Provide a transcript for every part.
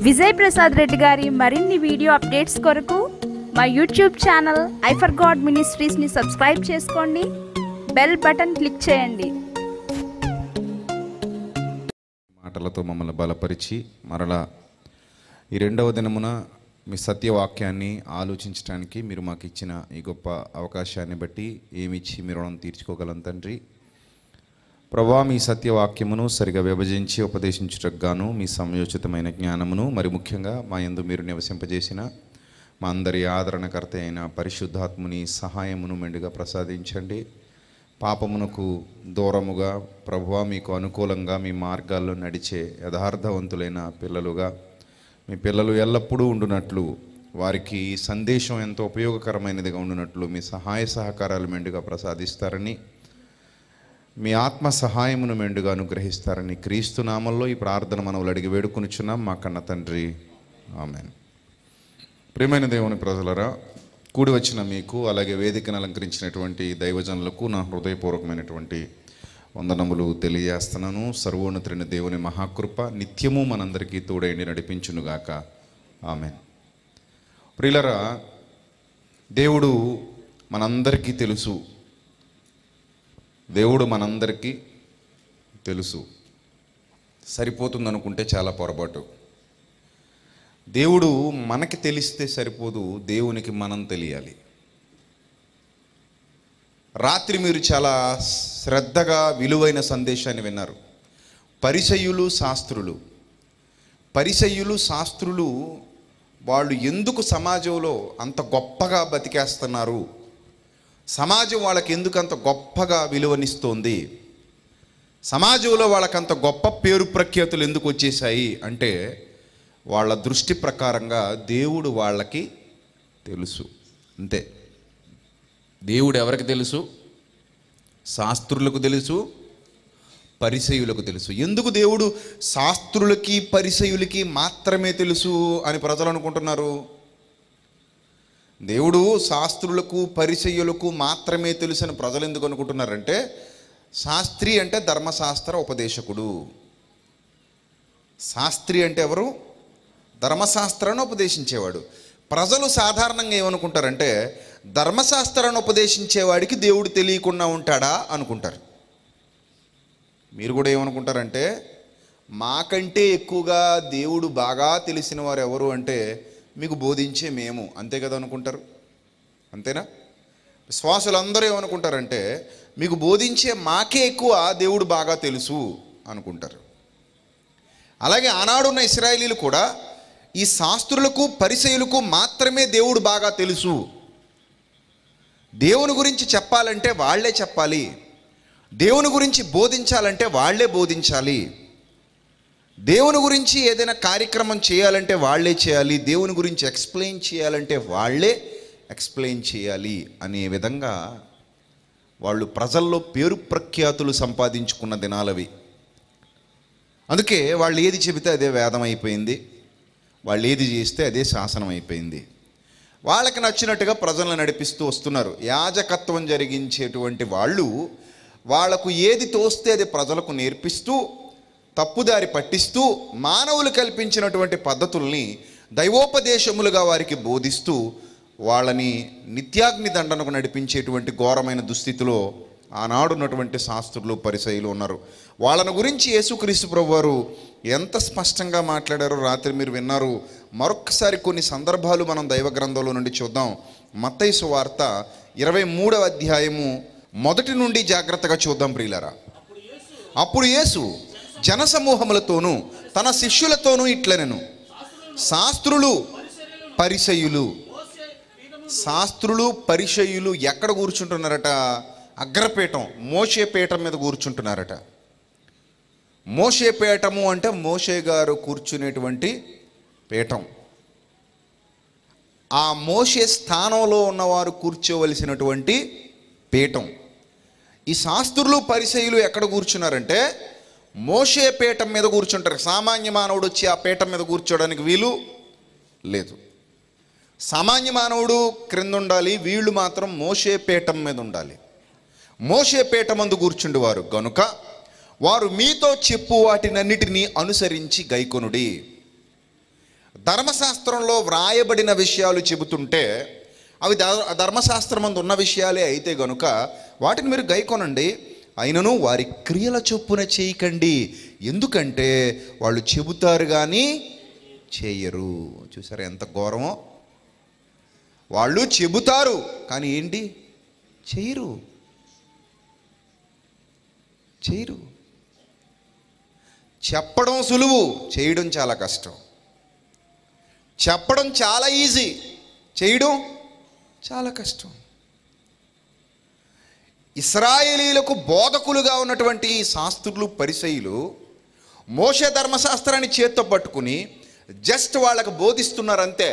విజయ్ ప్రసాద్ రెడ్డి గారి మరిన్ని video updates కొరకు మా యూట్యూబ్ ఛానల్ ఐఫర్ గాడ్ మినిస్ట్రీస్ని సబ్స్క్రైబ్ చేసుకోండి బెల్ బటన్ క్లిక్ చేయండి మాటలతో మమ్మల్ని బలపరిచి మరలా ఈ రెండవ దినమున మీ సత్యవాక్యాన్ని ఆలోచించడానికి మీరు మాకు ఇచ్చిన ఈ గొప్ప అవకాశాన్ని బట్టి ఏమిచ్చి మీరు రుణం తీర్చుకోగలం తండ్రి ప్రభా మీ సత్యవాక్యమును సరిగా విభజించి ఉపదేశించుటకు గాను మీ సమయోచితమైన జ్ఞానమును మరి ముఖ్యంగా మా యందు మీరు నివసింపజేసిన మా అందరి ఆదరణకర్త అయిన పరిశుద్ధాత్ముని సహాయమును మెండుగా ప్రసాదించండి పాపమునకు దూరముగా ప్రభువా మీకు అనుకూలంగా మీ మార్గాల్లో నడిచే యథార్థవంతులైన పిల్లలుగా మీ పిల్లలు ఎల్లప్పుడూ ఉండునట్లు వారికి ఈ సందేశం ఎంతో ఉపయోగకరమైనదిగా ఉండునట్లు మీ సహాయ సహకారాలు మెండుగా ప్రసాదిస్తారని మీ ఆత్మ సహాయమును మెండుగా అనుగ్రహిస్తారని క్రీస్తు నామంలో ఈ ప్రార్థన మనవులు అడిగి వేడుకొనుచున్నాం మా కన్న తండ్రి ఆమెన్ ప్రియమైన దేవుని ప్రజలరా కూడి వచ్చిన మీకు అలాగే వేదికను అలంకరించినటువంటి దైవజనులకు నా హృదయపూర్వకమైనటువంటి వందనములు తెలియజేస్తున్నాను సర్వోన్నతుడైన దేవుని మహాకృప నిత్యము మనందరికీ తోడైండి నడిపించునుగాక ఆమెన్ ప్రియులరా దేవుడు మనందరికీ తెలుసు దేవుడు మనందరికీ తెలుసు సరిపోతుంది అనుకుంటే చాలా పొరపాటు దేవుడు మనకి తెలిస్తే సరిపోదు దేవునికి మనం తెలియాలి రాత్రి మీరు చాలా శ్రద్ధగా విలువైన సందేశాన్ని విన్నారు పరిసయ్యులు శాస్త్రులు పరిసయ్యులు శాస్త్రులు వాళ్ళు ఎందుకు సమాజంలో అంత గొప్పగా బతికేస్తున్నారు సమాజం వాళ్ళకి ఎందుకు అంత గొప్పగా విలువనిస్తోంది సమాజంలో వాళ్ళకంత గొప్ప పేరు ప్రఖ్యాతులు ఎందుకు వచ్చేసాయి అంటే వాళ్ళ దృష్టి ప్రకారంగా దేవుడు వాళ్ళకి తెలుసు అంతే దేవుడు ఎవరికి తెలుసు శాస్త్రులకు తెలుసు పరిసయులకు తెలుసు ఎందుకు దేవుడు శాస్త్రులకి పరిసయులకి మాత్రమే తెలుసు అని ప్రజలు అనుకుంటున్నారు దేవుడు శాస్త్రులకు పరిసయ్యులకు మాత్రమే తెలుసు అని ప్రజలు ఎందుకు అనుకుంటున్నారంటే శాస్త్రి అంటే ధర్మశాస్త్ర ఉపదేశకుడు శాస్త్రి అంటే ఎవరు ధర్మశాస్త్రాన్ని ఉపదేశించేవాడు ప్రజలు సాధారణంగా ఏమనుకుంటారంటే ధర్మశాస్త్రాన్ని ఉపదేశించేవాడికి దేవుడు తెలియకుండా ఉంటాడా అనుకుంటారు మీరు కూడా ఏమనుకుంటారంటే మాకంటే ఎక్కువగా దేవుడు బాగా తెలిసిన వారు ఎవరు అంటే మీకు బోధించే మేము అంతే కదా అనుకుంటారు అంతేనా విశ్వాసులందరూ ఏమనుకుంటారంటే మీకు బోధించే మాకే ఎక్కువ దేవుడు బాగా తెలుసు అనుకుంటారు అలాగే ఆనాడున్న ఇస్రాయేలీలు కూడా ఈ శాస్త్రులకు పరిచయులకు మాత్రమే దేవుడు బాగా తెలుసు దేవుని గురించి చెప్పాలంటే వాళ్ళే చెప్పాలి దేవుని గురించి బోధించాలంటే వాళ్ళే బోధించాలి దేవుని గురించి ఏదైనా కార్యక్రమం చేయాలంటే వాళ్ళే చేయాలి దేవుని గురించి ఎక్స్ప్లెయిన్ చేయాలంటే వాళ్ళే ఎక్స్ప్లెయిన్ చేయాలి అనే విధంగా వాళ్ళు ప్రజల్లో పేరు ప్రఖ్యాతులు సంపాదించుకున్న దినాలవి అందుకే వాళ్ళు ఏది చెబితే అదే వేదం అయిపోయింది వాళ్ళు ఏది చేస్తే అదే శాసనం అయిపోయింది వాళ్ళకి నచ్చినట్టుగా ప్రజలను నడిపిస్తూ వస్తున్నారు యాజకత్వం జరిగించేటువంటి వాళ్ళు వాళ్లకు ఏది తోస్తే అది ప్రజలకు నేర్పిస్తూ తప్పుదారి పట్టిస్తూ మానవులు కల్పించినటువంటి పద్ధతుల్ని దైవోపదేశములుగా వారికి బోధిస్తూ వాళ్ళని నిత్యాగ్ని దండనకు నడిపించేటువంటి ఘోరమైన దుస్థితిలో ఆనాడున్నటువంటి శాస్త్రులు పరిసయులు ఉన్నారు వాళ్ళని గురించి యేసుక్రీస్తు ప్రభు వారు ఎంత స్పష్టంగా మాట్లాడారో రాత్రి మీరు విన్నారు మరొక్కసారి కొన్ని సందర్భాలు మనం దైవ గ్రంథంలో నుండి చూద్దాం మత్తైసు వార్త ఇరవై మూడవ అధ్యాయము మొదటి నుండి జాగ్రత్తగా చూద్దాం ప్రియులరా అప్పుడు యేసు జనసమూహములతోనూ తన శిష్యులతోనూ ఇట్లనెను శాస్త్రులు పరిసయులు శాస్త్రులు పరిచయులు ఎక్కడ కూర్చుంటున్నారట అగ్రపీఠం మోషే పీఠం మీద కూర్చుంటున్నారట మోషే పీఠము అంటే మోషే గారు కూర్చునేటువంటి పీఠం ఆ మోషే స్థానంలో ఉన్నవారు కూర్చోవలసినటువంటి పీఠం ఈ శాస్త్రులు పరిచయులు ఎక్కడ కూర్చున్నారంటే మోషే పీఠం మీద కూర్చుంటారు సామాన్య మానవుడు వచ్చి ఆ పీఠం మీద కూర్చోడానికి వీలు లేదు సామాన్య మానవుడు క్రింద ఉండాలి వీళ్ళు మాత్రం మోషే పీఠం మీద ఉండాలి మోషే పీఠం మందు కూర్చుండేవారు గనుక వారు మీతో చెప్పు వాటినన్నిటినీ అనుసరించి గైకొనుడి ధర్మశాస్త్రంలో వ్రాయబడిన విషయాలు చెబుతుంటే అవి ధ- ధర్మశాస్త్రమందు ఉన్న విషయాలే అయితే గనుక వాటిని మీరు గైకొనండి అయినను వారి క్రియల చొప్పున చేయకండి ఎందుకంటే వాళ్ళు చెబుతారు కానీ చేయరు చూసారా ఎంత ఘోరమో వాళ్ళు చెబుతారు కానీ ఏంటి చేయరు చేయరు చెప్పడం సులువు చేయడం చాలా కష్టం చెప్పడం చాలా ఈజీ చేయడం చాలా కష్టం ఇస్రాయేలీలకు బోధకులుగా ఉన్నటువంటి ఈ శాస్త్రులు పరిసయులు మోషే ధర్మశాస్త్రాన్ని చేత్తో పట్టుకుని జస్ట్ వాళ్ళకు బోధిస్తున్నారు అంతే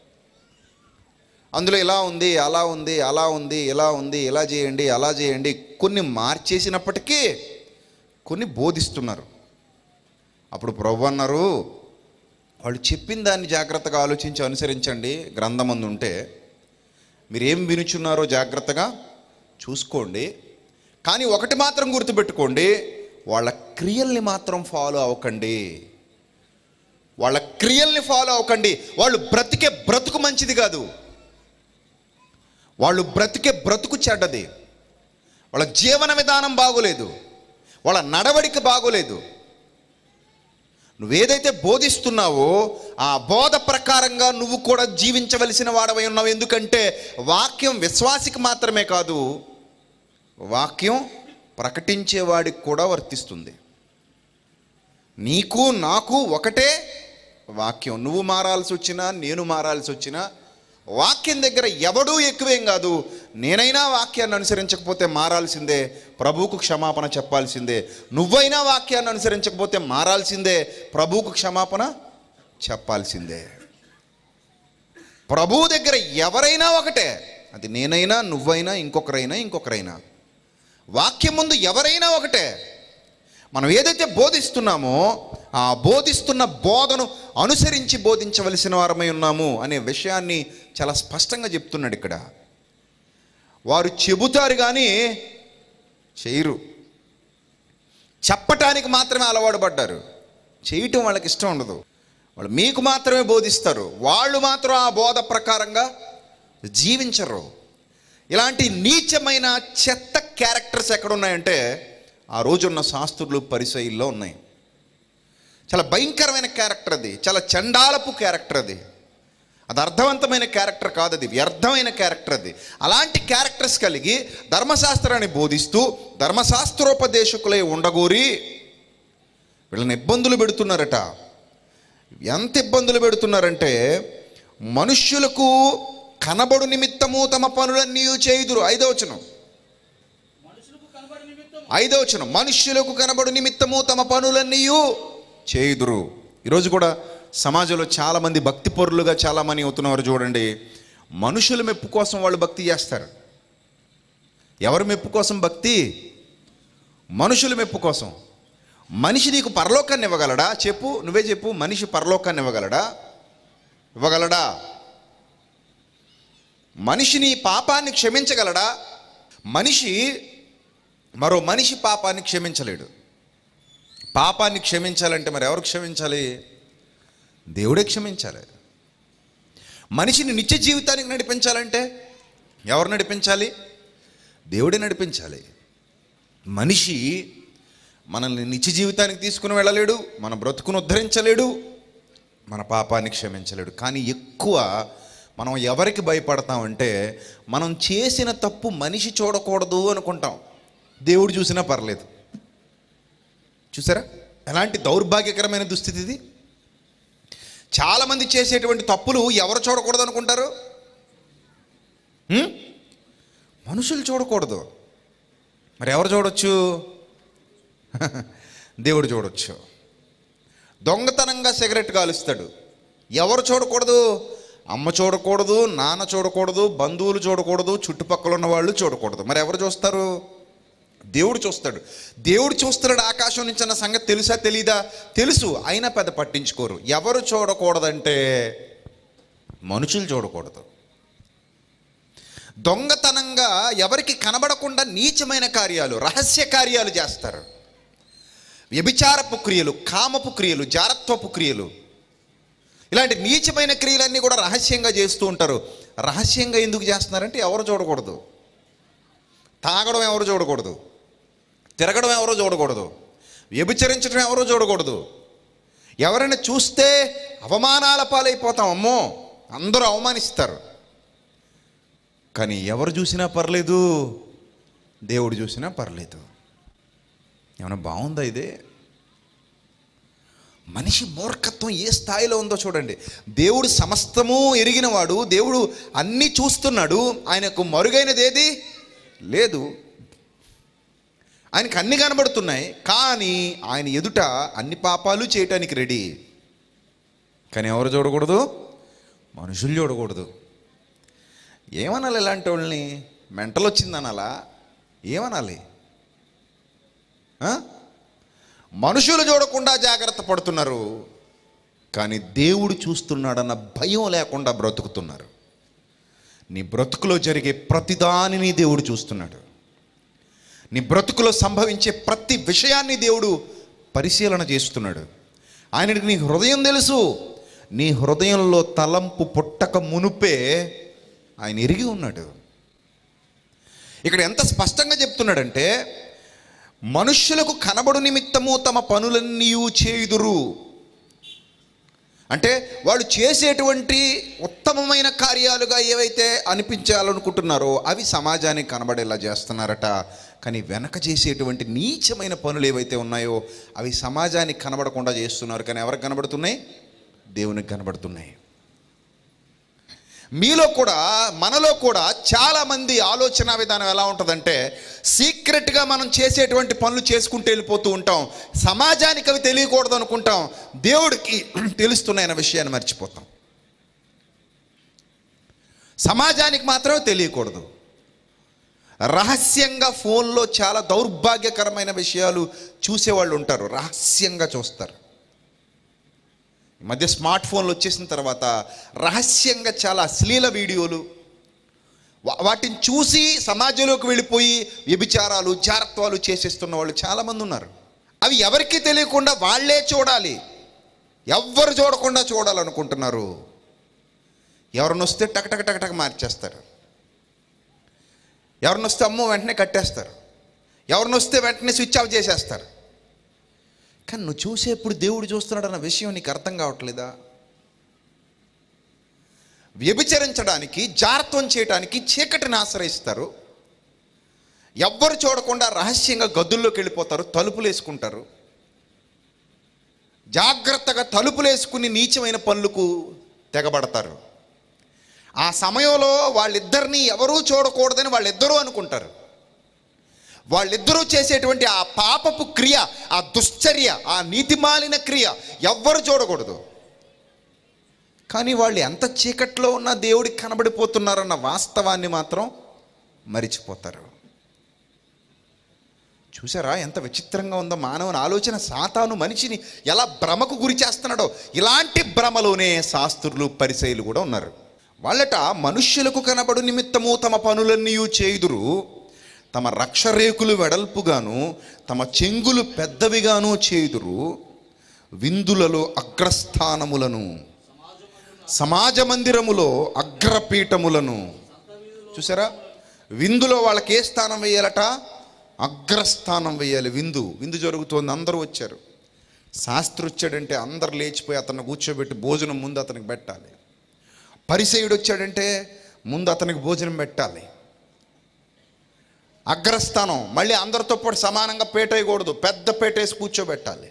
అందులో ఇలా ఉంది అలా ఉంది అలా ఉంది ఇలా ఉంది ఇలా చేయండి అలా చేయండి కొన్ని మార్చేసినప్పటికీ కొన్ని బోధిస్తున్నారు అప్పుడు ప్రభు అన్నారు వాళ్ళు చెప్పిన దాన్ని జాగ్రత్తగా ఆలోచించి అనుసరించండి గ్రంథమందు ఉంటే మీరు ఏం వినుచున్నారో జాగ్రత్తగా చూసుకోండి కానీ ఒకటి మాత్రం గుర్తుపెట్టుకోండి వాళ్ళ క్రియల్ని మాత్రం ఫాలో అవ్వకండి వాళ్ళ క్రియల్ని ఫాలో అవ్వకండి వాళ్ళు బ్రతికే బ్రతుకు మంచిది కాదు వాళ్ళు బ్రతికే బ్రతుకు చెడ్డది వాళ్ళ జీవన విధానం బాగోలేదు వాళ్ళ నడవడిక బాగోలేదు నువ్వేదైతే బోధిస్తున్నావో ఆ బోధ ప్రకారంగా నువ్వు కూడా జీవించవలసిన వాడవై ఉన్నావు ఎందుకంటే వాక్యం విశ్వాసికి మాత్రమే కాదు వాక్యం ప్రకటించేవాడికి కూడా వర్తిస్తుంది నీకు నాకు ఒకటే వాక్యం నువ్వు మారాల్సి వచ్చినా నేను మారాల్సి వచ్చినా వాక్యం దగ్గర ఎవడూ ఎక్కువేం కాదు నేనైనా వాక్యాన్ని అనుసరించకపోతే మారాల్సిందే ప్రభువుకు క్షమాపణ చెప్పాల్సిందే నువ్వైనా వాక్యాన్ని అనుసరించకపోతే మారాల్సిందే ప్రభువుకు క్షమాపణ చెప్పాల్సిందే ప్రభువు దగ్గర ఎవరైనా ఒకటే అది నేనైనా నువ్వైనా ఇంకొకరైనా ఇంకొకరైనా వాక్యం ముందు ఎవరైనా ఒకటే మనం ఏదైతే బోధిస్తున్నామో ఆ బోధిస్తున్న బోధను అనుసరించి బోధించవలసిన వారమై ఉన్నాము అనే విషయాన్ని చాలా స్పష్టంగా చెప్తున్నాడు ఇక్కడ వారు చెబుతారు కానీ చేయరు చెప్పటానికి మాత్రమే అలవాటు పడ్డారు చేయటం వాళ్ళకి ఇష్టం ఉండదు వాళ్ళు మీకు మాత్రమే బోధిస్తారు వాళ్ళు మాత్రం ఆ బోధ ప్రకారంగా జీవించరు ఇలాంటి నీచమైన చెత్త క్యారెక్టర్స్ ఎక్కడున్నాయంటే ఆ రోజున్న శాస్త్రులు పరిసయుల్లో ఉన్నాయి చాలా భయంకరమైన క్యారెక్టర్ అది చాలా చండాలపు క్యారెక్టర్ అది అది అర్థవంతమైన క్యారెక్టర్ కాదు అది వ్యర్థమైన క్యారెక్టర్ అది అలాంటి క్యారెక్టర్స్ కలిగి ధర్మశాస్త్రాన్ని బోధిస్తూ ధర్మశాస్త్రోపదేశకులై ఉండగోరి వీళ్ళని ఇబ్బందులు పెడుతున్నారట ఎంత ఇబ్బందులు పెడుతున్నారంటే మనుష్యులకు కనబడు నిమిత్తము తమ పనులన్నీ చేయుదురు ఐదో వచనం ఐదో వచనం మనుష్యులకు కనబడు నిమిత్తము తమ పనులన్నీ చేయుదురు ఈరోజు కూడా సమాజంలో చాలామంది భక్తి పరులుగా చాలామంది అవుతున్నారు చూడండి మనుషుల మెప్పు కోసం వాళ్ళు భక్తి చేస్తారు ఎవరి మెప్పు కోసం భక్తి మనుషుల మెప్పు కోసం మనిషి నీకు పరలోకాన్ని ఇవ్వగలడా చెప్పు నువ్వే చెప్పు మనిషి పరలోకాన్ని ఇవ్వగలడా ఇవ్వగలడా మనిషిని పాపాన్ని క్షమించగలడా మనిషి మరో మనిషి పాపాన్ని క్షమించలేడు పాపాన్ని క్షమించాలంటే మరి ఎవరు క్షమించాలి దేవుడే క్షమించాలి మనిషిని నిత్య జీవితానికి నడిపించాలంటే ఎవరు నడిపించాలి దేవుడే నడిపించాలి మనిషి మనల్ని నిత్య జీవితానికి తీసుకుని వెళ్ళలేడు మన బ్రతుకును ఉద్ధరించలేడు మన పాపాన్ని క్షమించలేడు కానీ ఎక్కువ మనం ఎవరికి భయపడతామంటే మనం చేసిన తప్పు మనిషి చూడకూడదు అనుకుంటాం దేవుడు చూసినా పర్లేదు చూసారా ఎలాంటి దౌర్భాగ్యకరమైన దుస్థితి ఇది చాలామంది చేసేటువంటి తప్పులు ఎవరు చూడకూడదు అనుకుంటారు హ్మ్? మనుషులు చూడకూడదు మరి ఎవరు చూడొచ్చు దేవుడు చూడొచ్చు దొంగతనంగా సిగరెట్ కాలుస్తాడు ఎవరు చూడకూడదు అమ్మ చూడకూడదు నాన్న చూడకూడదు బంధువులు చూడకూడదు చుట్టుపక్కల ఉన్న వాళ్ళు చూడకూడదు మరి ఎవరు చూస్తారు దేవుడు చూస్తాడు దేవుడు చూస్తున్నాడు ఆకాశం నుంచి అన్న సంగతి తెలుసా తెలీదా తెలుసు అయినా పెద్ద పట్టించుకోరు ఎవరు చూడకూడదంటే మనుషులు చూడకూడదు దొంగతనంగా ఎవరికి కనబడకుండా నీచమైన కార్యాలు రహస్య కార్యాలు చేస్తారు వ్యభిచారపు క్రియలు కామపు క్రియలు జారత్వపు క్రియలు ఇలాంటి నీచమైన క్రియలన్నీ కూడా రహస్యంగా చేస్తూ ఉంటారు రహస్యంగా ఎందుకు చేస్తున్నారంటే ఎవరు చూడకూడదు తాగడం ఎవరు చూడకూడదు తిరగడం ఎవరు చూడకూడదు వ్యభిచరించడం ఎవరు చూడకూడదు ఎవరైనా చూస్తే అవమానాల పాలైపోతాం అమ్మో అందరూ అవమానిస్తారు కానీ ఎవరు చూసినా పర్లేదు దేవుడు చూసినా పర్లేదు ఏమైనా బాగుందా ఇదే మనిషి మూర్ఖత్వం ఏ స్థాయిలో ఉందో చూడండి దేవుడు సమస్తము ఎరిగినవాడు దేవుడు అన్నీ చూస్తున్నాడు ఆయనకు మరుగైనది ఏది లేదు ఆయనకు అన్ని కనబడుతున్నాయి కానీ ఆయన ఎదుట అన్ని పాపాలు చేయటానికి రెడీ కానీ ఎవరు చూడకూడదు మనుషులు చూడకూడదు ఏమనాలి ఇలాంటి వాళ్ళని మెంటల్ వచ్చిందనాలా ఏమనాలి ఆ? మనుషులు చూడకుండా జాగ్రత్త పడుతున్నారు కానీ దేవుడు చూస్తున్నాడన్న భయం లేకుండా బ్రతుకుతున్నారు నీ బ్రతుకులో జరిగే ప్రతిదానిని దేవుడు చూస్తున్నాడు నీ బ్రతుకులో సంభవించే ప్రతి విషయాన్ని దేవుడు పరిశీలన చేస్తున్నాడు ఆయనకి నీ హృదయం తెలుసు నీ హృదయంలో తలంపు పుట్టక మునుపే ఆయన ఎరిగి ఉన్నాడు ఇక్కడ ఎంత స్పష్టంగా చెప్తున్నాడంటే మనుష్యులకు కనబడు నిమిత్తము తమ పనులన్నీ చేయుదురు అంటే వాళ్ళు చేసేటువంటి ఉత్తమమైన కార్యాలుగా ఏవైతే అనిపించాలనుకుంటున్నారో అవి సమాజానికి కనబడేలా చేస్తున్నారట కానీ వెనక చేసేటువంటి నీచమైన పనులు ఏవైతే ఉన్నాయో అవి సమాజానికి కనబడకుండా చేస్తున్నారు కానీ ఎవరికి కనబడుతున్నాయి దేవునికి కనబడుతున్నాయి మీలో కూడా మనలో కూడా చాలామంది ఆలోచన విధానం ఎలా ఉంటుందంటే సీక్రెట్గా మనం చేసేటువంటి పనులు చేసుకుంటూ వెళ్ళిపోతూ ఉంటాం సమాజానికి అవి తెలియకూడదు అనుకుంటాం దేవుడికి తెలుస్తున్నాయన్న విషయాన్ని మర్చిపోతాం సమాజానికి మాత్రమే తెలియకూడదు రహస్యంగా ఫోన్లో చాలా దౌర్భాగ్యకరమైన విషయాలు చూసేవాళ్ళు ఉంటారు రహస్యంగా చూస్తారు ఈ మధ్య స్మార్ట్ ఫోన్లు వచ్చేసిన తర్వాత రహస్యంగా చాలా అశ్లీల వీడియోలు వా- వాటిని చూసి సమాజంలోకి వెళ్ళిపోయి వ్యభిచారాలు జారత్వాలు చేసేస్తున్న వాళ్ళు చాలామంది ఉన్నారు అవి ఎవరికీ తెలియకుండా వాళ్ళే చూడాలి ఎవ్వరు చూడకుండా చూడాలనుకుంటున్నారు ఎవరిని వస్తే టక్ టక్ టక్ టక్ మార్చేస్తారు ఎవరిని వస్తే అమ్మో వెంటనే కట్టేస్తారు ఎవరిని వస్తే వెంటనే స్విచ్ ఆఫ్ చేసేస్తారు కానీ నువ్వు చూసేప్పుడు దేవుడు చూస్తున్నాడు అన్న విషయం నీకు అర్థం కావట్లేదా వ్యభిచరించడానికి జారత్వం చేయడానికి చీకటిని ఆశ్రయిస్తారు ఎవ్వరు చూడకుండా రహస్యంగా గదుల్లోకి వెళ్ళిపోతారు తలుపులు వేసుకుంటారు జాగ్రత్తగా తలుపులు వేసుకుని నీచమైన పనులకు తెగబడతారు ఆ సమయంలో వాళ్ళిద్దరిని ఎవరూ చూడకూడదని వాళ్ళిద్దరూ అనుకుంటారు వాళ్ళిద్దరూ చేసేటువంటి ఆ పాపపు క్రియ ఆ దుశ్చర్య ఆ నీతిమాలిన క్రియ ఎవ్వరు చూడకూడదు కానీ వాళ్ళు ఎంత చీకట్లో ఉన్నా దేవుడికి కనబడిపోతున్నారన్న వాస్తవాన్ని మాత్రం మరిచిపోతారు చూసారా ఎంత విచిత్రంగా ఉందో మానవుని ఆలోచన సాతాను మనిషిని ఎలా భ్రమకు గురి చేస్తున్నాడో ఇలాంటి భ్రమలోనే శాస్త్రులు పరిచయులు కూడా ఉన్నారు వాళ్ళట మనుష్యులకు కనబడు నిమిత్తము తమ పనులన్నీ చేయుదురు తమ రక్షరేకులు వెడల్పుగాను తమ చెంగులు పెద్దవిగాను చేయుదురు విందులలో అగ్రస్థానములను సమాజ మందిరములో అగ్రపీఠములను చూసారా విందులో వాళ్ళకి ఏ స్థానం వేయాలట అగ్రస్థానం వేయాలి విందు విందు జరుగుతోంది అందరూ వచ్చారు శాస్త్రి వచ్చాడంటే అందరు లేచిపోయి అతన్ని కూర్చోబెట్టి భోజనం ముందు అతనికి పెట్టాలి పరిసయుడు వచ్చాడంటే ముందు అతనికి భోజనం పెట్టాలి అగ్రస్థానం మళ్ళీ అందరితో పాటు సమానంగా పేటేయకూడదు పెద్ద పేటేసి కూర్చోబెట్టాలి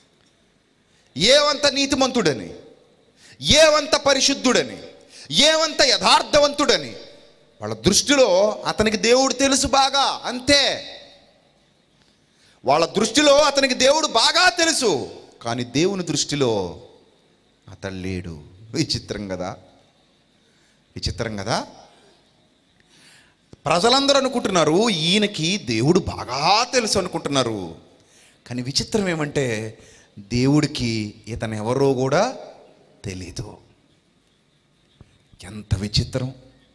ఏవంత నీతిమంతుడని ఏవంత పరిశుద్ధుడని ఏవంత యథార్థవంతుడని వాళ్ళ దృష్టిలో అతనికి దేవుడు తెలుసు బాగా అంతే వాళ్ళ దృష్టిలో అతనికి దేవుడు బాగా తెలుసు కానీ దేవుని దృష్టిలో అతడు లేడు విచిత్రం కదా విచిత్రం కదా ప్రజలందరూ అనుకుంటున్నారు ఈయనకి దేవుడు బాగా తెలుసు అనుకుంటున్నారు కానీ విచిత్రం ఏమంటే దేవుడికి ఇతను ఎవరో కూడా తెలీదు ఎంత విచిత్రం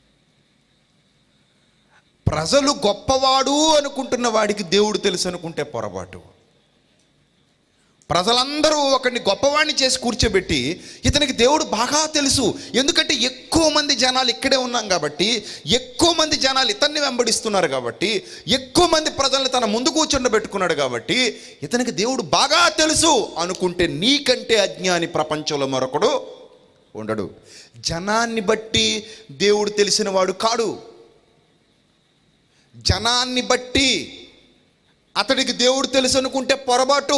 ప్రజలు గొప్పవాడు అనుకుంటున్న వాడికి దేవుడు తెలుసు అనుకుంటే పొరపాటు ప్రజలందరూ ఒకరిని గొప్పవాణ్ణి చేసి కూర్చోబెట్టి ఇతనికి దేవుడు బాగా తెలుసు ఎందుకంటే ఎక్కువ మంది జనాలు ఇక్కడే ఉన్నాం కాబట్టి ఎక్కువ మంది జనాలు ఇతన్ని వెంబడిస్తున్నారు కాబట్టి ఎక్కువ మంది ప్రజల్ని తన ముందు కూర్చుండబెట్టుకున్నాడు కాబట్టి ఇతనికి దేవుడు బాగా తెలుసు అనుకుంటే నీకంటే అజ్ఞాని ప్రపంచంలో మరొకడు ఉండడు జనాన్ని బట్టి దేవుడు తెలిసిన వాడు కాడు జనాన్ని బట్టి అతడికి దేవుడు తెలుసు అనుకుంటే పొరపాటు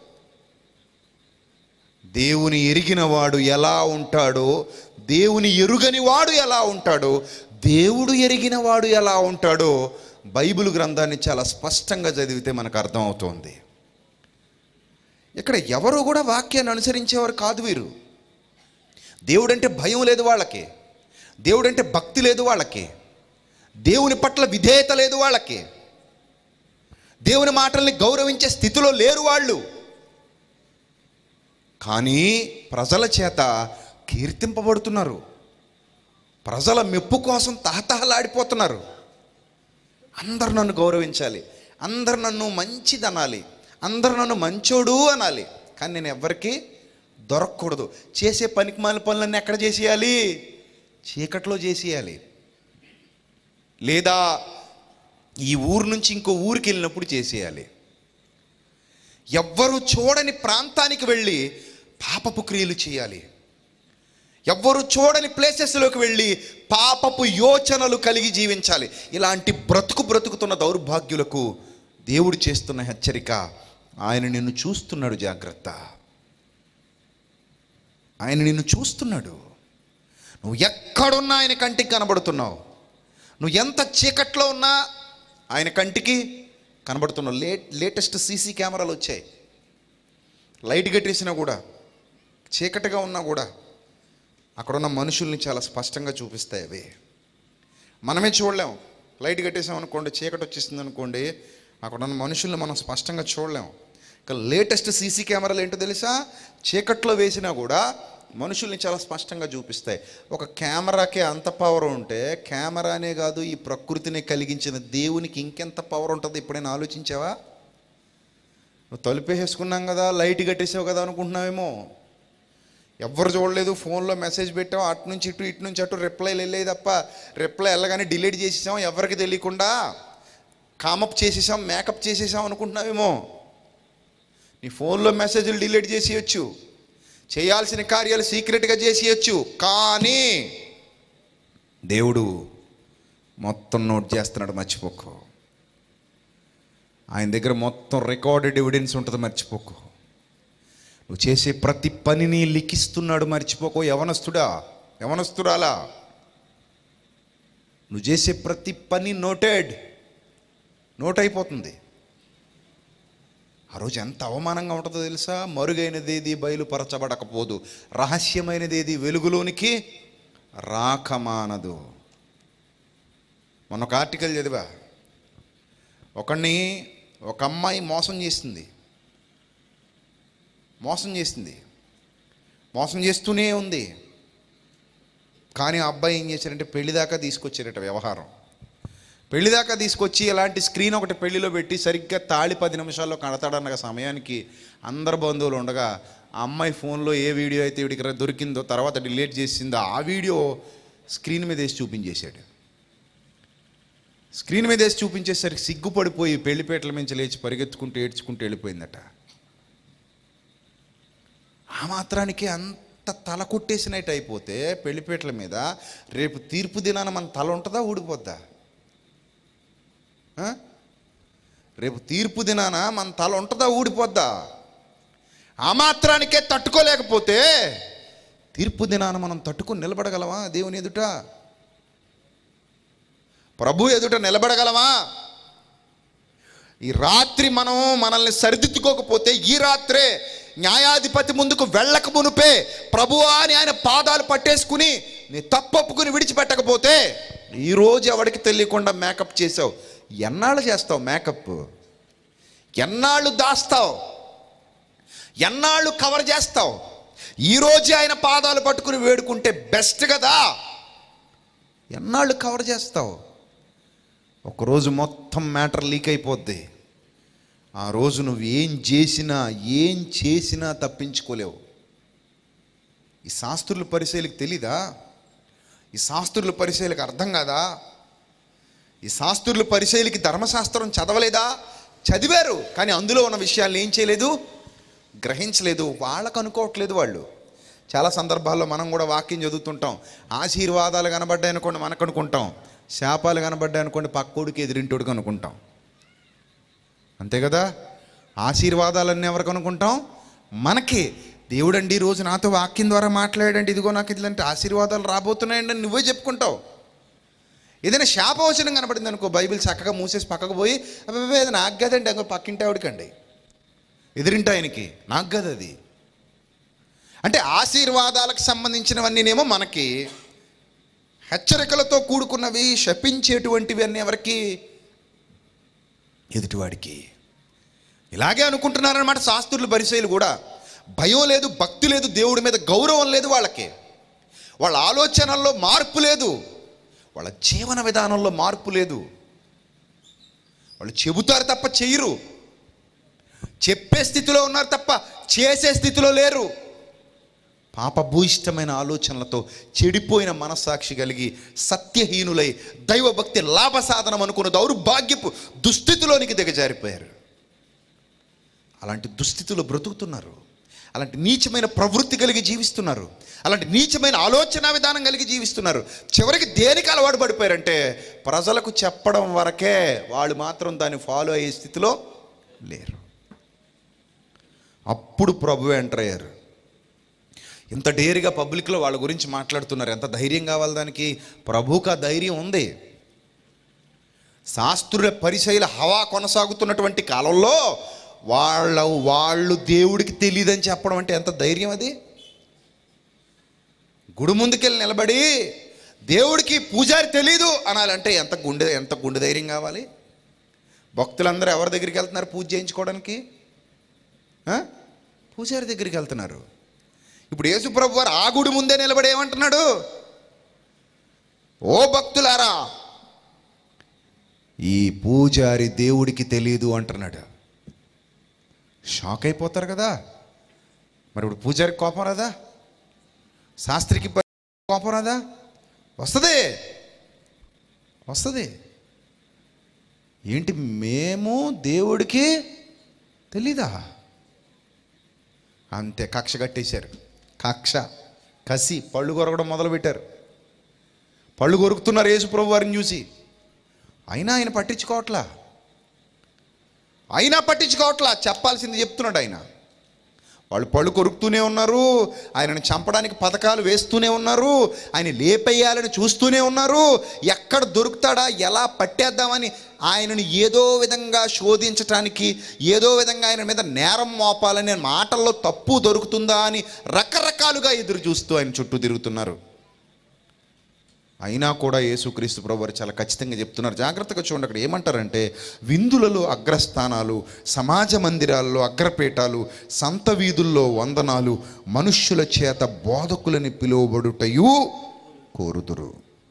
దేవుని ఎరిగిన వాడు ఎలా ఉంటాడో దేవుని ఎరుగని వాడు ఎలా ఉంటాడో దేవుడు ఎరిగిన వాడు ఎలా ఉంటాడో బైబిల్ గ్రంథాన్ని చాలా స్పష్టంగా చదివితే మనకు అర్థమవుతోంది ఇక్కడ ఎవరు కూడా వాక్యాన్ని అనుసరించేవారు కాదు వీరు దేవుడంటే భయం లేదు వాళ్ళకి దేవుడంటే భక్తి లేదు వాళ్ళకి దేవుని పట్ల విధేయత లేదు వాళ్ళకి దేవుని మాటల్ని గౌరవించే స్థితిలో లేరు వాళ్ళు కానీ ప్రజల చేత కీర్తింపబడుతున్నారు ప్రజల మెప్పు కోసం తహతహలాడిపోతున్నారు అందరు నన్ను గౌరవించాలి అందరు నన్ను మంచిది అనాలి అందరు నన్ను మంచోడు అనాలి కానీ నేను ఎవ్వరికి దొరకకూడదు చేసే పనికి మాలిన పనులన్నీ ఎక్కడ చేసేయాలి చీకట్లో చేసేయాలి లేదా ఈ ఊరు నుంచి ఇంకో ఊరికి వెళ్ళినప్పుడు చేసేయాలి ఎవ్వరు చూడని ప్రాంతానికి వెళ్ళి పాపపు క్రియలు చేయాలి ఎవ్వరు చూడని ప్లేసెస్లోకి వెళ్ళి పాపపు యోచనలు కలిగి జీవించాలి ఇలాంటి బ్రతుకు బ్రతుకుతున్న దౌర్భాగ్యులకు దేవుడు చేస్తున్న హెచ్చరిక ఆయన నిన్ను చూస్తున్నాడు జాగ్రత్త ఆయన నిన్ను చూస్తున్నాడు నువ్వు ఎక్కడున్నా ఆయన కంటికి కనబడుతున్నావు నువ్వు ఎంత చీకట్లో ఉన్నా ఆయన కంటికి కనబడుతున్నావు లేట్ లేటెస్ట్ సీసీ కెమెరాలు వచ్చాయి లైట్ కట్టేసినా కూడా చీకటిగా ఉన్నా కూడా అక్కడ ఉన్న మనుషుల్ని చాలా స్పష్టంగా చూపిస్తాయి అవి మనమే చూడలేం లైట్ కట్టేసాం అనుకోండి చీకటి వచ్చేసింది అనుకోండి అక్కడ ఉన్న మనుషుల్ని మనం స్పష్టంగా చూడలేం ఇక లేటెస్ట్ సీసీ కెమెరాలు ఏంటో తెలుసా చీకట్లో వేసినా కూడా మనుషుల్ని చాలా స్పష్టంగా చూపిస్తాయి ఒక కెమెరాకి అంత పవర్ ఉంటే కెమెరానే కాదు ఈ ప్రకృతిని కలిగించిన దేవునికి ఇంకెంత పవర్ ఉంటుంది ఎప్పుడైనా ఆలోచించావా నువ్వు తలుపేసుకున్నాం కదా లైట్ కట్టేసావు కదా అనుకుంటున్నావేమో ఎవ్వరు చూడలేదు ఫోన్లో మెసేజ్ పెట్టాం అటు నుంచి ఇటు ఇటు నుంచి అటు రిప్లైలు వెళ్ళేది తప్ప రిప్లై వెళ్ళగానే డిలీట్ చేసేసాం ఎవరికి తెలియకుండా కామప్ చేసేసాం మేకప్ చేసేసాం అనుకుంటున్నావేమో నీ ఫోన్లో మెసేజ్లు డిలీట్ చేసేయచ్చు చేయాల్సిన కార్యాలు సీక్రెట్గా చేసేయచ్చు కానీ దేవుడు మొత్తం నోట్ చేస్తున్నాడు మర్చిపోకు ఆయన దగ్గర మొత్తం రికార్డెడ్ ఎవిడెన్స్ ఉంటుంది మర్చిపోకు నువ్వు చేసే ప్రతి పనిని లిఖిస్తున్నాడు మర్చిపోకో యవనస్తుడా యవనస్తురాలా నువ్వు చేసే ప్రతి పని నోటెడ్ నోట్ అయిపోతుంది ఆ రోజు ఎంత అవమానంగా ఉంటుందో తెలుసా మరుగైనదేది బయలుపరచబడకపోదు రహస్యమైనదేది వెలుగులోనికి రాకమానదు మొన్న ఒక ఆర్టికల్ చదివా ఒకడిని ఒక అమ్మాయి మోసం చేసింది మోసం చేసింది మోసం చేస్తూనే ఉంది కానీ ఆ అబ్బాయి ఏం చేశారంటే పెళ్లి దాకా తీసుకొచ్చారట వ్యవహారం పెళ్లి దాకా తీసుకొచ్చి ఇలాంటి స్క్రీన్ ఒకటి పెళ్లిలో పెట్టి సరిగ్గా తాళి పది నిమిషాల్లో కడతాడన్న సమయానికి అందరు బంధువులు ఉండగా ఆ అమ్మాయి ఫోన్లో ఏ వీడియో అయితే వీడికి దొరికిందో తర్వాత డిలీట్ చేసిందో ఆ వీడియో స్క్రీన్ మీద వేసి చూపించేశాడు స్క్రీన్ మీద వేసి చూపించేసరికి సిగ్గుపడిపోయి పెళ్లిపేటల నుంచి లేచి పరిగెత్తుకుంటూ ఏడ్చుకుంటూ వెళ్ళిపోయిందట ఆ మాత్రానికి అంత తల కొట్టేసినట్టు అయిపోతే పెళ్లిపేటల మీద రేపు తీర్పు దినాన మన తల ఉంటుందా ఊడిపోద్దా ఆ? రేపు తీర్పు దినాన మన తల ఉంటుందా ఊడిపోద్దా ఆ మాత్రానికే తట్టుకోలేకపోతే తీర్పు దినాన మనం తట్టుకొని నిలబడగలమా దేవుని ఎదుట ప్రభు ఎదుట నిలబడగలమా ఈ రాత్రి మనం మనల్ని సరిదిద్దుకోకపోతే ఈ రాత్రే న్యాయాధిపతి ముందుకు వెళ్ళక మునుపే ప్రభువా అని ఆయన పాదాలు పట్టేసుకుని నీ తప్పొప్పుకుని విడిచిపెట్టకపోతే ఈరోజు ఎవరికి తెలియకుండా మేకప్ చేసావు ఎన్నాళ్ళు చేస్తావు మేకప్ ఎన్నాళ్ళు దాస్తావు ఎన్నాళ్ళు కవర్ చేస్తావు ఈరోజు ఆయన పాదాలు పట్టుకుని వేడుకుంటే బెస్ట్ కదా ఎన్నాళ్ళు కవర్ చేస్తావు ఒకరోజు మొత్తం మ్యాటర్ లీక్ అయిపోద్ది ఆ రోజు నువ్వు ఏం చేసినా ఏం చేసినా తప్పించుకోలేవు ఈ శాస్త్రుల పరిశీలికి తెలీదా ఈ శాస్త్రుల పరిశీలికి అర్థం కాదా ఈ శాస్త్రుల పరిశీలికి ధర్మశాస్త్రం చదవలేదా చదివారు కానీ అందులో ఉన్న విషయాలను ఏం చేయలేదు గ్రహించలేదు వాళ్ళకు అనుకోవట్లేదు వాళ్ళు చాలా సందర్భాల్లో మనం కూడా వాక్యం చదువుతుంటాం ఆశీర్వాదాలు కనబడ్డాయి అనుకోండి మనకు అనుకుంటాం శాపాలు కనబడ్డాయి అనుకోండి పక్కోడికి ఎదిరింటోడికి అనుకుంటాం అంతే కదా ఆశీర్వాదాలన్నీ ఎవరికి అనుకుంటాం మనకి దేవుడండి ఈ రోజు నాతో వాక్యం ద్వారా మాట్లాడండి ఇదిగో నాకు ఇలాంటి ఆశీర్వాదాలు రాబోతున్నాయండి అని నువ్వే చెప్పుకుంటావు ఏదైనా శాపవచనం కనబడింది అనుకో బైబిల్ చక్కగా మూసేసి పక్కకు పోయి అబ్బాయి అది నాకు కదండి అంకో పక్కింటి ఆవిడకండి ఎదిరింటి ఆయనకి నాకు కదా అది అంటే ఆశీర్వాదాలకు సంబంధించినవన్నీనేమో మనకి హెచ్చరికలతో కూడుకున్నవి శపించేటువంటివి అన్నీ ఎవరికి ఎదుటివాడికి ఇలాగే అనుకుంటున్నారన్నమాట శాస్త్రులు పరిచయలు కూడా భయం లేదు భక్తి లేదు దేవుడి మీద గౌరవం లేదు వాళ్ళకి వాళ్ళ ఆలోచనల్లో మార్పు లేదు వాళ్ళ జీవన విధానంలో మార్పు లేదు వాళ్ళు చెబుతారు తప్ప చెయ్యరు చెప్పే స్థితిలో ఉన్నారు తప్ప చేసే స్థితిలో లేరు పాపభూయిష్టమైన ఆలోచనలతో చెడిపోయిన మనస్సాక్షి కలిగి సత్యహీనులై దైవభక్తి లాభ సాధనం అనుకున్న దౌర్భాగ్యపు దుస్థితిలోనికి దిగజారిపోయారు అలాంటి దుస్థితిలో బ్రతుకుతున్నారు అలాంటి నీచమైన ప్రవృత్తి కలిగి జీవిస్తున్నారు అలాంటి నీచమైన ఆలోచన విధానం కలిగి జీవిస్తున్నారు చివరికి దేనికి అలవాటు పడిపోయారంటే ప్రజలకు చెప్పడం వరకే వాళ్ళు మాత్రం దాన్ని ఫాలో అయ్యే స్థితిలో లేరు అప్పుడు ప్రభు ఎంటర్ అయ్యారు ఇంత డేరిగా పబ్లిక్లో వాళ్ళ గురించి మాట్లాడుతున్నారు ఎంత ధైర్యం కావాలి దానికి ప్రభుకు ఆ ధైర్యం ఉంది శాస్త్రుల పరిశైల హవా కొనసాగుతున్నటువంటి కాలంలో వాళ్ళ వాళ్ళు దేవుడికి తెలియదని చెప్పడం అంటే ఎంత ధైర్యం అది గుడి ముందుకెళ్ళి నిలబడి దేవుడికి పూజారి తెలీదు అనాలంటే ఎంత గుండె ఎంత గుండె ధైర్యం కావాలి భక్తులందరూ ఎవరి దగ్గరికి వెళ్తున్నారు పూజ చేయించుకోవడానికి ఆ? పూజారి దగ్గరికి వెళ్తున్నారు ఇప్పుడు యేసుప్రభు వారు ఆ గుడి ముందే నిలబడి ఏమంటున్నాడు ఓ భక్తులారా ఈ పూజారి దేవుడికి తెలియదు అంటున్నాడు షాక్ అయిపోతారు కదా మరి ఇప్పుడు పూజారికి కోపం రాదా శాస్త్రికి ప- కోపం రాదా వస్తుంది వస్తుంది ఏంటి మేము దేవుడికి తెలీదా అంతే కక్ష కట్టేశారు కక్ష కసి పళ్ళు కొరకడం మొదలుపెట్టారు పళ్ళు కొరుకుతున్నారు యేసుప్రభు వారిని చూసి అయినా ఆయన పట్టించుకోవట్లా అయినా పట్టించుకోవట్లా చెప్పాల్సింది చెప్తున్నాడు ఆయన వాళ్ళు పళ్ళు కొరుకుతూనే ఉన్నారు ఆయనను చంపడానికి పథకాలు వేస్తూనే ఉన్నారు ఆయన లేపేయాలని చూస్తూనే ఉన్నారు ఎక్కడ దొరుకుతాడా ఎలా పట్టేద్దామని ఆయనను ఏదో విధంగా శోధించటానికి ఏదో విధంగా ఆయన మీద నేరం మోపాలని మాటల్లో తప్పు దొరుకుతుందా అని రకరకాలుగా ఎదురు చూస్తూ ఆయన చుట్టూ తిరుగుతున్నారు అయినా కూడా యేసుక్రీస్తు ప్రభు వారు చాలా ఖచ్చితంగా చెప్తున్నారు జాగ్రత్తగా చూడండి అక్కడ ఏమంటారంటే విందులలో అగ్రస్థానాలు సమాజ మందిరాల్లో అగ్రపీఠాలు సంత వీధుల్లో వందనాలు మనుష్యుల చేత బోధకులని పిలువబడుటయు కోరుదురు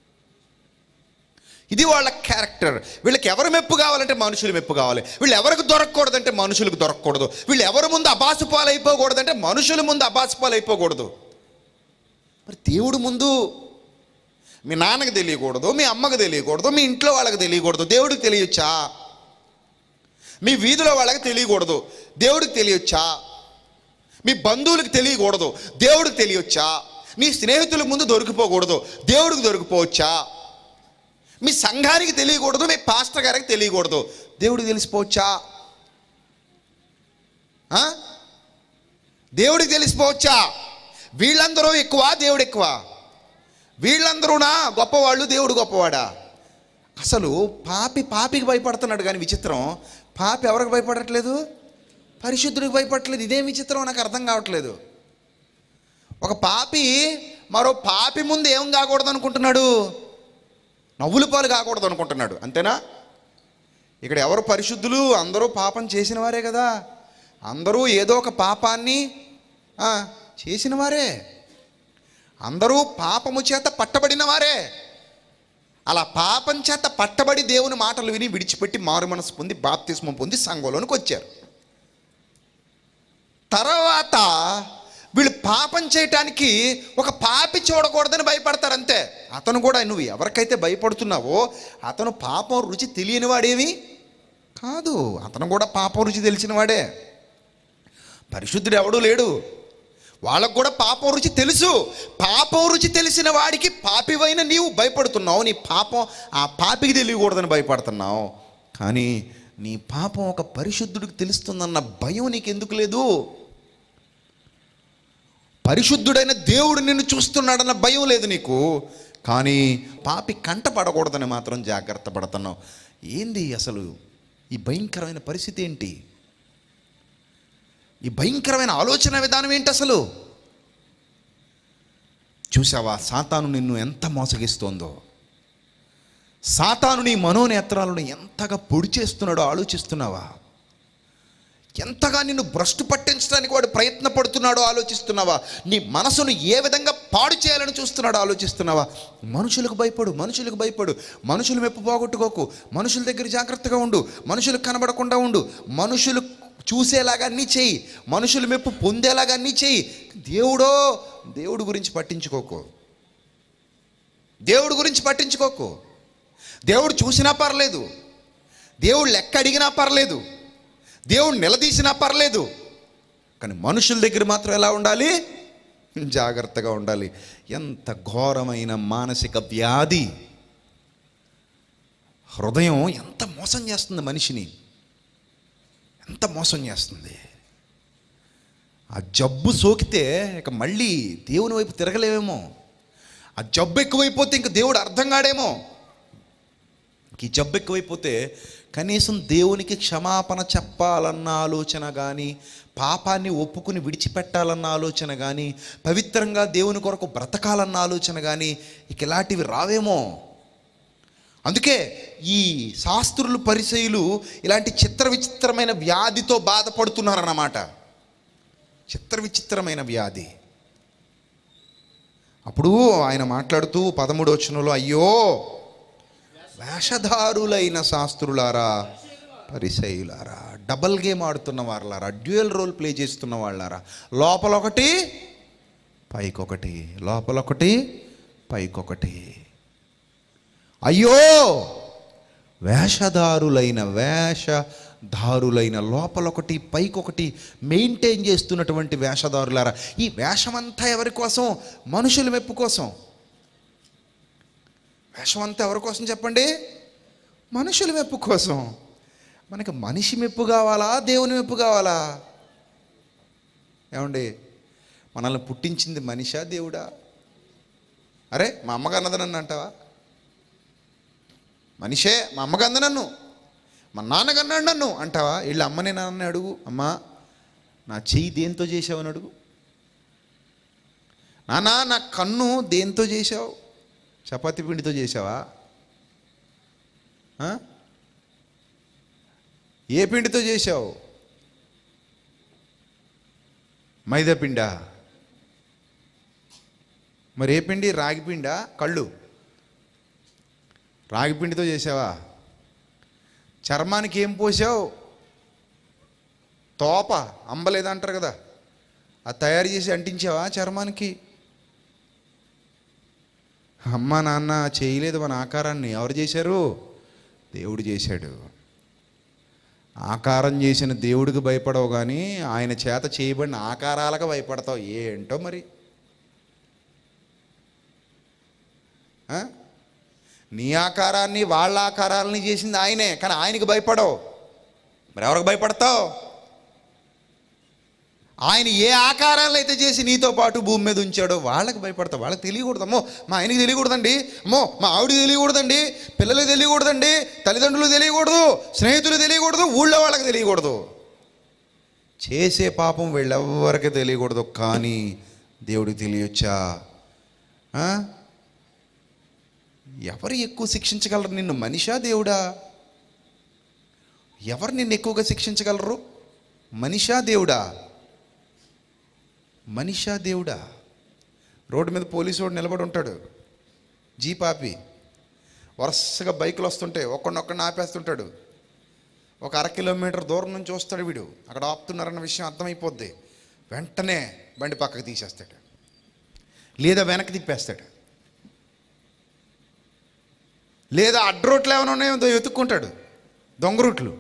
ఇది వాళ్ళ క్యారెక్టర్ వీళ్ళకి ఎవరు మెప్పు కావాలంటే మనుషులు మెప్పు కావాలి వీళ్ళు ఎవరికి దొరకకూడదంటే మనుషులకు దొరకకూడదు వీళ్ళు ఎవరి ముందు అబాసు పాలైపోకూడదంటే మనుషుల ముందు అబాసు పాలైపోకూడదు మరి దేవుడు ముందు మీ నాన్నకి తెలియకూడదు మీ అమ్మకి తెలియకూడదు మీ ఇంట్లో వాళ్ళకి తెలియకూడదు దేవుడికి తెలియచ్చా మీ వీధిలో వాళ్ళకి తెలియకూడదు దేవుడికి తెలియచ్చా మీ బంధువులకు తెలియకూడదు దేవుడికి తెలియచ్చా మీ స్నేహితుల ముందు దొరికిపోకూడదు దేవుడికి దొరికిపోవచ్చా మీ సంఘానికి తెలియకూడదు మీ పాస్టర్ గారికి తెలియకూడదు దేవుడికి తెలిసిపోవచ్చా ఆ? దేవుడికి తెలిసిపోవచ్చా వీళ్ళందరూ ఎక్కువ దేవుడు ఎక్కువ వీళ్ళందరూనా గొప్పవాళ్ళు దేవుడు గొప్పవాడా అసలు పాపి పాపికి భయపడుతున్నాడు కానీ విచిత్రం పాపి ఎవరికి భయపడట్లేదు పరిశుద్ధుడికి భయపడట్లేదు ఇదేం విచిత్రం నాకు అర్థం కావట్లేదు ఒక పాపి మరో పాపి ముందు ఏం కాకూడదు అనుకుంటున్నాడు నవ్వుల పాలు కాకూడదు అనుకుంటున్నాడు అంతేనా ఇక్కడ ఎవరు పరిశుద్ధులు అందరూ పాపం చేసిన వారే కదా అందరూ ఏదో ఒక పాపాన్ని ఆ, చేసిన వారే అందరూ పాపము చేత పట్టబడిన వారే అలా పాపం చేత పట్టబడి దేవుని మాటలు విని విడిచిపెట్టి మారు మనసు పొంది బాప్తిస్మం పొంది సంఘంలోనికి వచ్చారు తర్వాత వీళ్ళు పాపం చేయటానికి ఒక పాపి చూడకూడదని భయపడతారు అంతే అతను కూడా నువ్వు ఎవరికైతే భయపడుతున్నావో అతను పాపం రుచి తెలియని వాడేమి కాదు అతను కూడా పాపం రుచి తెలిసిన వాడే పరిశుద్ధుడు ఎవడూ లేడు వాళ్ళకు కూడా పాపం రుచి తెలుసు పాపం రుచి తెలిసిన వాడికి పాపివైన నీవు భయపడుతున్నావు నీ పాపం ఆ పాపికి తెలియకూడదని భయపడుతున్నావు కానీ నీ పాపం ఒక పరిశుద్ధుడికి తెలుస్తుందన్న భయం నీకు ఎందుకు లేదు పరిశుద్ధుడైన దేవుడు నిన్ను చూస్తున్నాడన్న భయం లేదు నీకు కానీ పాపి కంట పడకూడదని మాత్రం జాగ్రత్త పడుతున్నావు ఏంది అసలు ఈ భయంకరమైన పరిస్థితి ఏంటి ఈ భయంకరమైన ఆలోచన విధానం ఏంటి అసలు చూసావా సాతాను నిన్ను ఎంత మోసగిస్తోందో సాతాను నీ మనోనేత్రాలను ఎంతగా పొడి చేస్తున్నాడో ఆలోచిస్తున్నావా ఎంతగా నిన్ను భ్రష్టు పట్టించడానికి వాడు ప్రయత్నపడుతున్నాడో ఆలోచిస్తున్నావా నీ మనసును ఏ విధంగా పాడు చేయాలని చూస్తున్నాడో ఆలోచిస్తున్నావా మనుషులకు భయపడు మనుషులకు భయపడు మనుషులు మెప్పు పోగొట్టుకోకు మనుషుల దగ్గర జాగ్రత్తగా ఉండు మనుషులకు కనబడకుండా ఉండు మనుషులు చూసేలాగా అన్నీ చెయ్యి మనుషులు మెప్పు పొందేలాగా అన్నీ చెయ్యి దేవుడో దేవుడు గురించి పట్టించుకోకు దేవుడు గురించి పట్టించుకోకు దేవుడు చూసినా పర్లేదు దేవుడు లెక్క అడిగినా పర్లేదు దేవుడు నిలదీసినా పర్లేదు కానీ మనుషుల దగ్గర మాత్రం ఎలా ఉండాలి జాగ్రత్తగా ఉండాలి ఎంత ఘోరమైన మానసిక వ్యాధి హృదయం ఎంత మోసం చేస్తుంది మనిషిని ఎంత మోసం చేస్తుంది ఆ జబ్బు సోకితే ఇక మళ్ళీ దేవుని వైపు తిరగలేమేమో ఆ జబ్బు ఎక్కువైపోతే ఇంక దేవుడు అర్థం కాడేమో ఈ జబ్బు ఎక్కువైపోతే కనీసం దేవునికి క్షమాపణ చెప్పాలన్న ఆలోచన కానీ పాపాన్ని ఒప్పుకుని విడిచిపెట్టాలన్న ఆలోచన కానీ పవిత్రంగా దేవుని కొరకు బ్రతకాలన్న ఆలోచన కానీ ఇక ఇలాంటివి రావేమో అందుకే ఈ శాస్త్రులు పరిచయులు ఇలాంటి చిత్ర విచిత్రమైన వ్యాధితో బాధపడుతున్నారన్నమాట చిత్ర విచిత్రమైన వ్యాధి అప్పుడు ఆయన మాట్లాడుతూ పదమూడు వచనంలో అయ్యో వేషధారులైన శాస్త్రులారా పరిసయులారా డబల్ గేమ్ ఆడుతున్న వాళ్ళారా డ్యూయల్ రోల్ ప్లే చేస్తున్న వాళ్ళారా లోపల ఒకటి పైకొకటి లోపల ఒకటి పైకొకటి అయ్యో వేషధారులైన వేషధారులైన లోపల ఒకటి పైకొకటి మెయింటైన్ చేస్తున్నటువంటి వేషధారులారా ఈ వేషమంతా ఎవరి కోసం మనుషుల మెప్పు కోసం వేషం అంతా ఎవరి కోసం చెప్పండి మనుషుల మెప్పు కోసం మనకి మనిషి మెప్పు కావాలా దేవుని మెప్పు కావాలా ఏమండి మనల్ని పుట్టించింది మనిషా దేవుడా అరే మా అమ్మగా అన్నది నన్ను అంటావా మనిషే మా అమ్మగంద నన్ను మా నాన్నగన్నాడు నన్ను అంటావా వీళ్ళ అమ్మని నాన్న అడుగు అమ్మా నా చెయ్యి దేంతో చేసావని అడుగు నాన్న నా కన్ను దేంతో చేసావు చపాతి పిండితో చేసావా ఆ? ఏ పిండితో చేసావు మైదా పిండా మరి ఏ పిండి రాగి పిండా కళ్ళు రాగి పిండితో చేసావా చర్మానికి ఏం పోసావు తోప అంబలేదంటారు కదా అది తయారు చేసి అంటించావా చర్మానికి అమ్మ నాన్న చేయలేదు మన ఆకారాన్ని ఎవరు చేశారు దేవుడు చేశాడు ఆకారం చేసిన దేవుడికి భయపడవు కానీ ఆయన చేత చేయబడిన ఆకారాలకు భయపడతావు ఏంటో మరి ఆ? నీ ఆకారాన్ని వాళ్ళ ఆకారాలని చేసింది ఆయనే కానీ ఆయనకి భయపడవు మరి ఎవరికి భయపడతావు ఆయన ఏ ఆకారాలు అయితే చేసి నీతో పాటు భూమి మీద ఉంచాడో వాళ్ళకి భయపడతావు వాళ్ళకి తెలియకూడదు అమ్మో మా ఆయనకి తెలియకూడదండి అమ్మో మా ఆవిడకి తెలియకూడదండి పిల్లలకు తెలియకూడదండి తల్లిదండ్రులు తెలియకూడదు స్నేహితులు తెలియకూడదు ఊళ్ళో వాళ్ళకి తెలియకూడదు చేసే పాపం వీళ్ళెవ్వరికి తెలియకూడదు కానీ దేవుడికి తెలియచ్చా ఆ? ఎవరు ఎక్కువ శిక్షించగలరు నిన్ను మనిషా దేవుడా ఎవరు నిన్ను ఎక్కువగా శిక్షించగలరు మనిషా దేవుడా మనిషా దేవుడా రోడ్డు మీద పోలీసు వాడు నిలబడి ఉంటాడు జీపాపి వరుసగా బైకులు వస్తుంటే ఒక్కడినొక్కడిని ఆపేస్తుంటాడు ఒక అర కిలోమీటర్ దూరం నుంచి చూస్తాడు వీడు అక్కడ ఆపుతున్నారన్న విషయం అర్థమైపోద్ది వెంటనే బండి పక్కకు తీసేస్తాడు లేదా వెనక్కి తిప్పేస్తాడు లేదా అడ్డ రోట్లు ఏమైనా ఉన్నాయో దో వెతుక్కుంటాడు దొంగ రూట్లు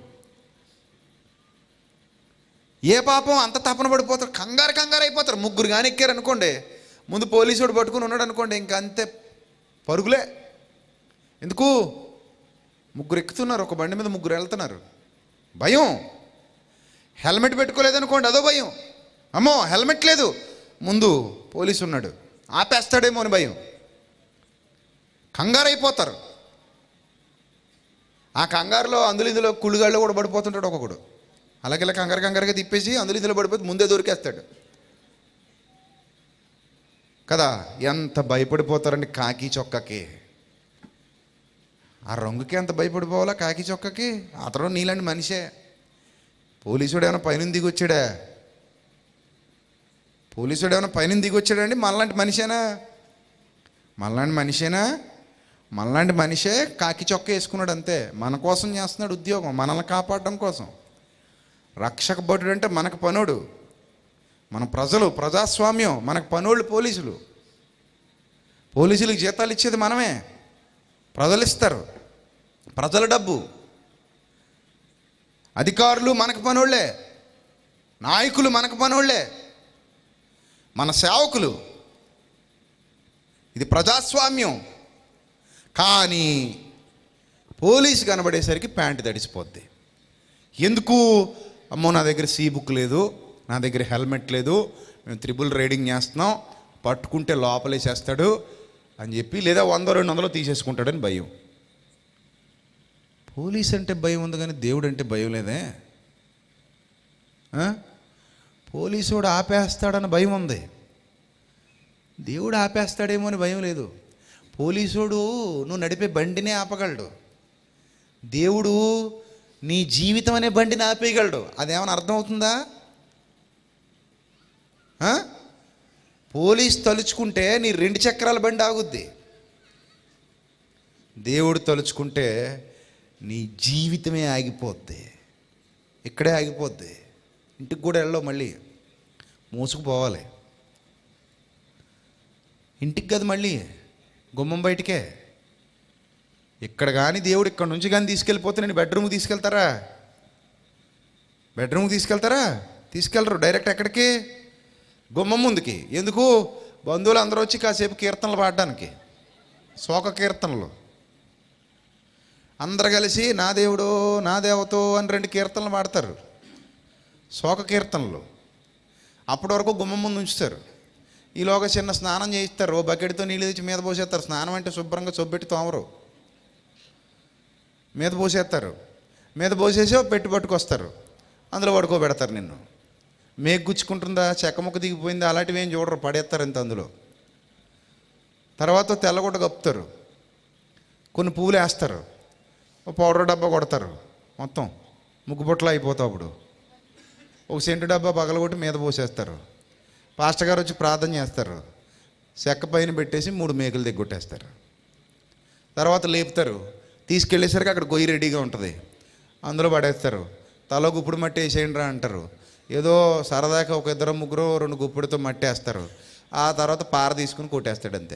ఏ పాపం అంత తపన పడిపోతారు కంగారు కంగారు అయిపోతారు ముగ్గురు కానీ ఎక్కారు అనుకోండి ముందు పోలీసుడు పట్టుకుని ఉన్నాడు అనుకోండి ఇంకా అంతే పరుగులే ఎందుకు ముగ్గురు ఎక్కుతున్నారు ఒక బండి మీద ముగ్గురు వెళ్తున్నారు భయం హెల్మెట్ పెట్టుకోలేదనుకోండి అదో భయం అమ్మో హెల్మెట్ లేదు ముందు పోలీసు ఉన్నాడు ఆపేస్తాడేమో అని భయం కంగారు అయిపోతారు ఆ కంగారులో అందులో ఇందులో కుళ్ళుగాళ్ళు కూడా పడిపోతుంటాడు ఒక్కొక్కడు అలాగే ఇలా కంగారు కంగారుగా తిప్పేసి అందులో ఇందులో పడిపోతే ముందే దొరికేస్తాడు కదా ఎంత భయపడిపోతారండి కాకి చొక్కకి ఆ రంగుకి ఎంత భయపడిపోవాలా కాకి చొక్కకి అతను నీలాంటి మనిషే పోలీసుడు ఏమైనా పైన దిగి వచ్చాడా పోలీసుడు ఏమైనా పైన దిగి వచ్చాడండి మనలాంటి మనిషేనా మనలాంటి మనిషేనా మనలాంటి మనిషే కాకి చొక్క వేసుకున్నాడు అంతే మన కోసం చేస్తున్నాడు ఉద్యోగం మనల్ని కాపాడడం కోసం రక్షక భటుడు అంటే మనకు పనుడు మన ప్రజలు ప్రజాస్వామ్యం మనకు పనోళ్ళు పోలీసులు పోలీసులకు జీతాలు ఇచ్చేది మనమే ప్రజలు ఇస్తారు ప్రజల డబ్బు అధికారులు మనకు పనోళ్ళే నాయకులు మనకు పనోళ్ళే మన సేవకులు ఇది ప్రజాస్వామ్యం కానీ పోలీసు కనబడేసరికి ప్యాంటు తడిసిపోద్ది ఎందుకు అమ్మో నా దగ్గర సీ బుక్ లేదు నా దగ్గర హెల్మెట్ లేదు మేము త్రిబుల్ రైడింగ్ చేస్తున్నాం పట్టుకుంటే లోపలేసేస్తాడు అని చెప్పి లేదా వంద రెండు వందలు తీసేసుకుంటాడని భయం పోలీస్ అంటే భయం ఉంది కానీ దేవుడు అంటే భయం లేదే ఆ? పోలీసుడు ఆపేస్తాడని భయం ఉంది దేవుడు ఆపేస్తాడేమో అని భయం లేదు పోలీసుడు నువ్వు నడిపే బండినే ఆపగలడు దేవుడు నీ జీవితం అనే బండిని ఆపేయగలడు అదేమైనా అర్థమవుతుందా ఆ? పోలీస్ తలుచుకుంటే నీ రెండు చక్రాల బండి ఆగుద్ది దేవుడు తలుచుకుంటే నీ జీవితమే ఆగిపోద్ది ఇక్కడే ఆగిపోద్ది ఇంటికి కూడా వెళ్ళవు మళ్ళీ మూసుకుపోవాలి ఇంటికి కదా మళ్ళీ గుమ్మం బయటికే ఇక్కడ కానీ దేవుడు ఇక్కడ నుంచి కానీ తీసుకెళ్ళిపోతే నేను బెడ్రూమ్కి తీసుకెళ్తారా బెడ్రూమ్కి తీసుకెళ్తారా తీసుకెళ్ళరు డైరెక్ట్ ఎక్కడికి గుమ్మం ముందుకి ఎందుకు బంధువులు అందరూ వచ్చి కాసేపు కీర్తనలు పాడడానికి శోక కీర్తనలు అందరు కలిసి నా దేవుడు నా దేవతో అని రెండు కీర్తనలు పాడతారు శోక కీర్తనలు అప్పటి వరకు గుమ్మం ముందు ఉంచుతారు ఈలోగా చిన్న స్నానం చేయిస్తారు ఓ బకెట్తో నీళ్ళు తెచ్చి మీద పోసేస్తారు స్నానం అంటే శుభ్రంగా చొబ్బెట్టి తోమరు మీద పోసేస్తారు మీద పోసేసి ఓ పెట్టి పట్టుకొస్తారు అందులో పడుకోబెడతారు నిన్ను మేకు గుచ్చుకుంటుందా చెక్క ముక్క దిగిపోయిందా అలాంటివి ఏం చూడరు పడేస్తారు ఇంత అందులో తర్వాత తెల్లగొడ్డ కప్పుతారు కొన్ని పువ్వులు వేస్తారు ఓ పౌడర్ డబ్బా కొడతారు మొత్తం ముగ్గు బుట్టలు అయిపోతావు అప్పుడు ఒక సెంటు డబ్బా పగలగొట్టి మీద పోసేస్తారు పాస్టర్ గారు వచ్చి ప్రార్థన చేస్తారు చెక్క పైన పెట్టేసి మూడు మేకలు దిగ్గొట్టేస్తారు తర్వాత లేపుతారు తీసుకెళ్ళేసరికి అక్కడ గొయ్యి రెడీగా ఉంటుంది అందులో పడేస్తారు తల గుప్పుడు మట్టి వేసేయండి రా అంటారు ఏదో సరదాగా ఒక ఇద్దరు ముగ్గురు రెండు గుప్పుడితో మట్టి వేస్తారు ఆ తర్వాత పార తీసుకుని కొట్టేస్తాడు అంతే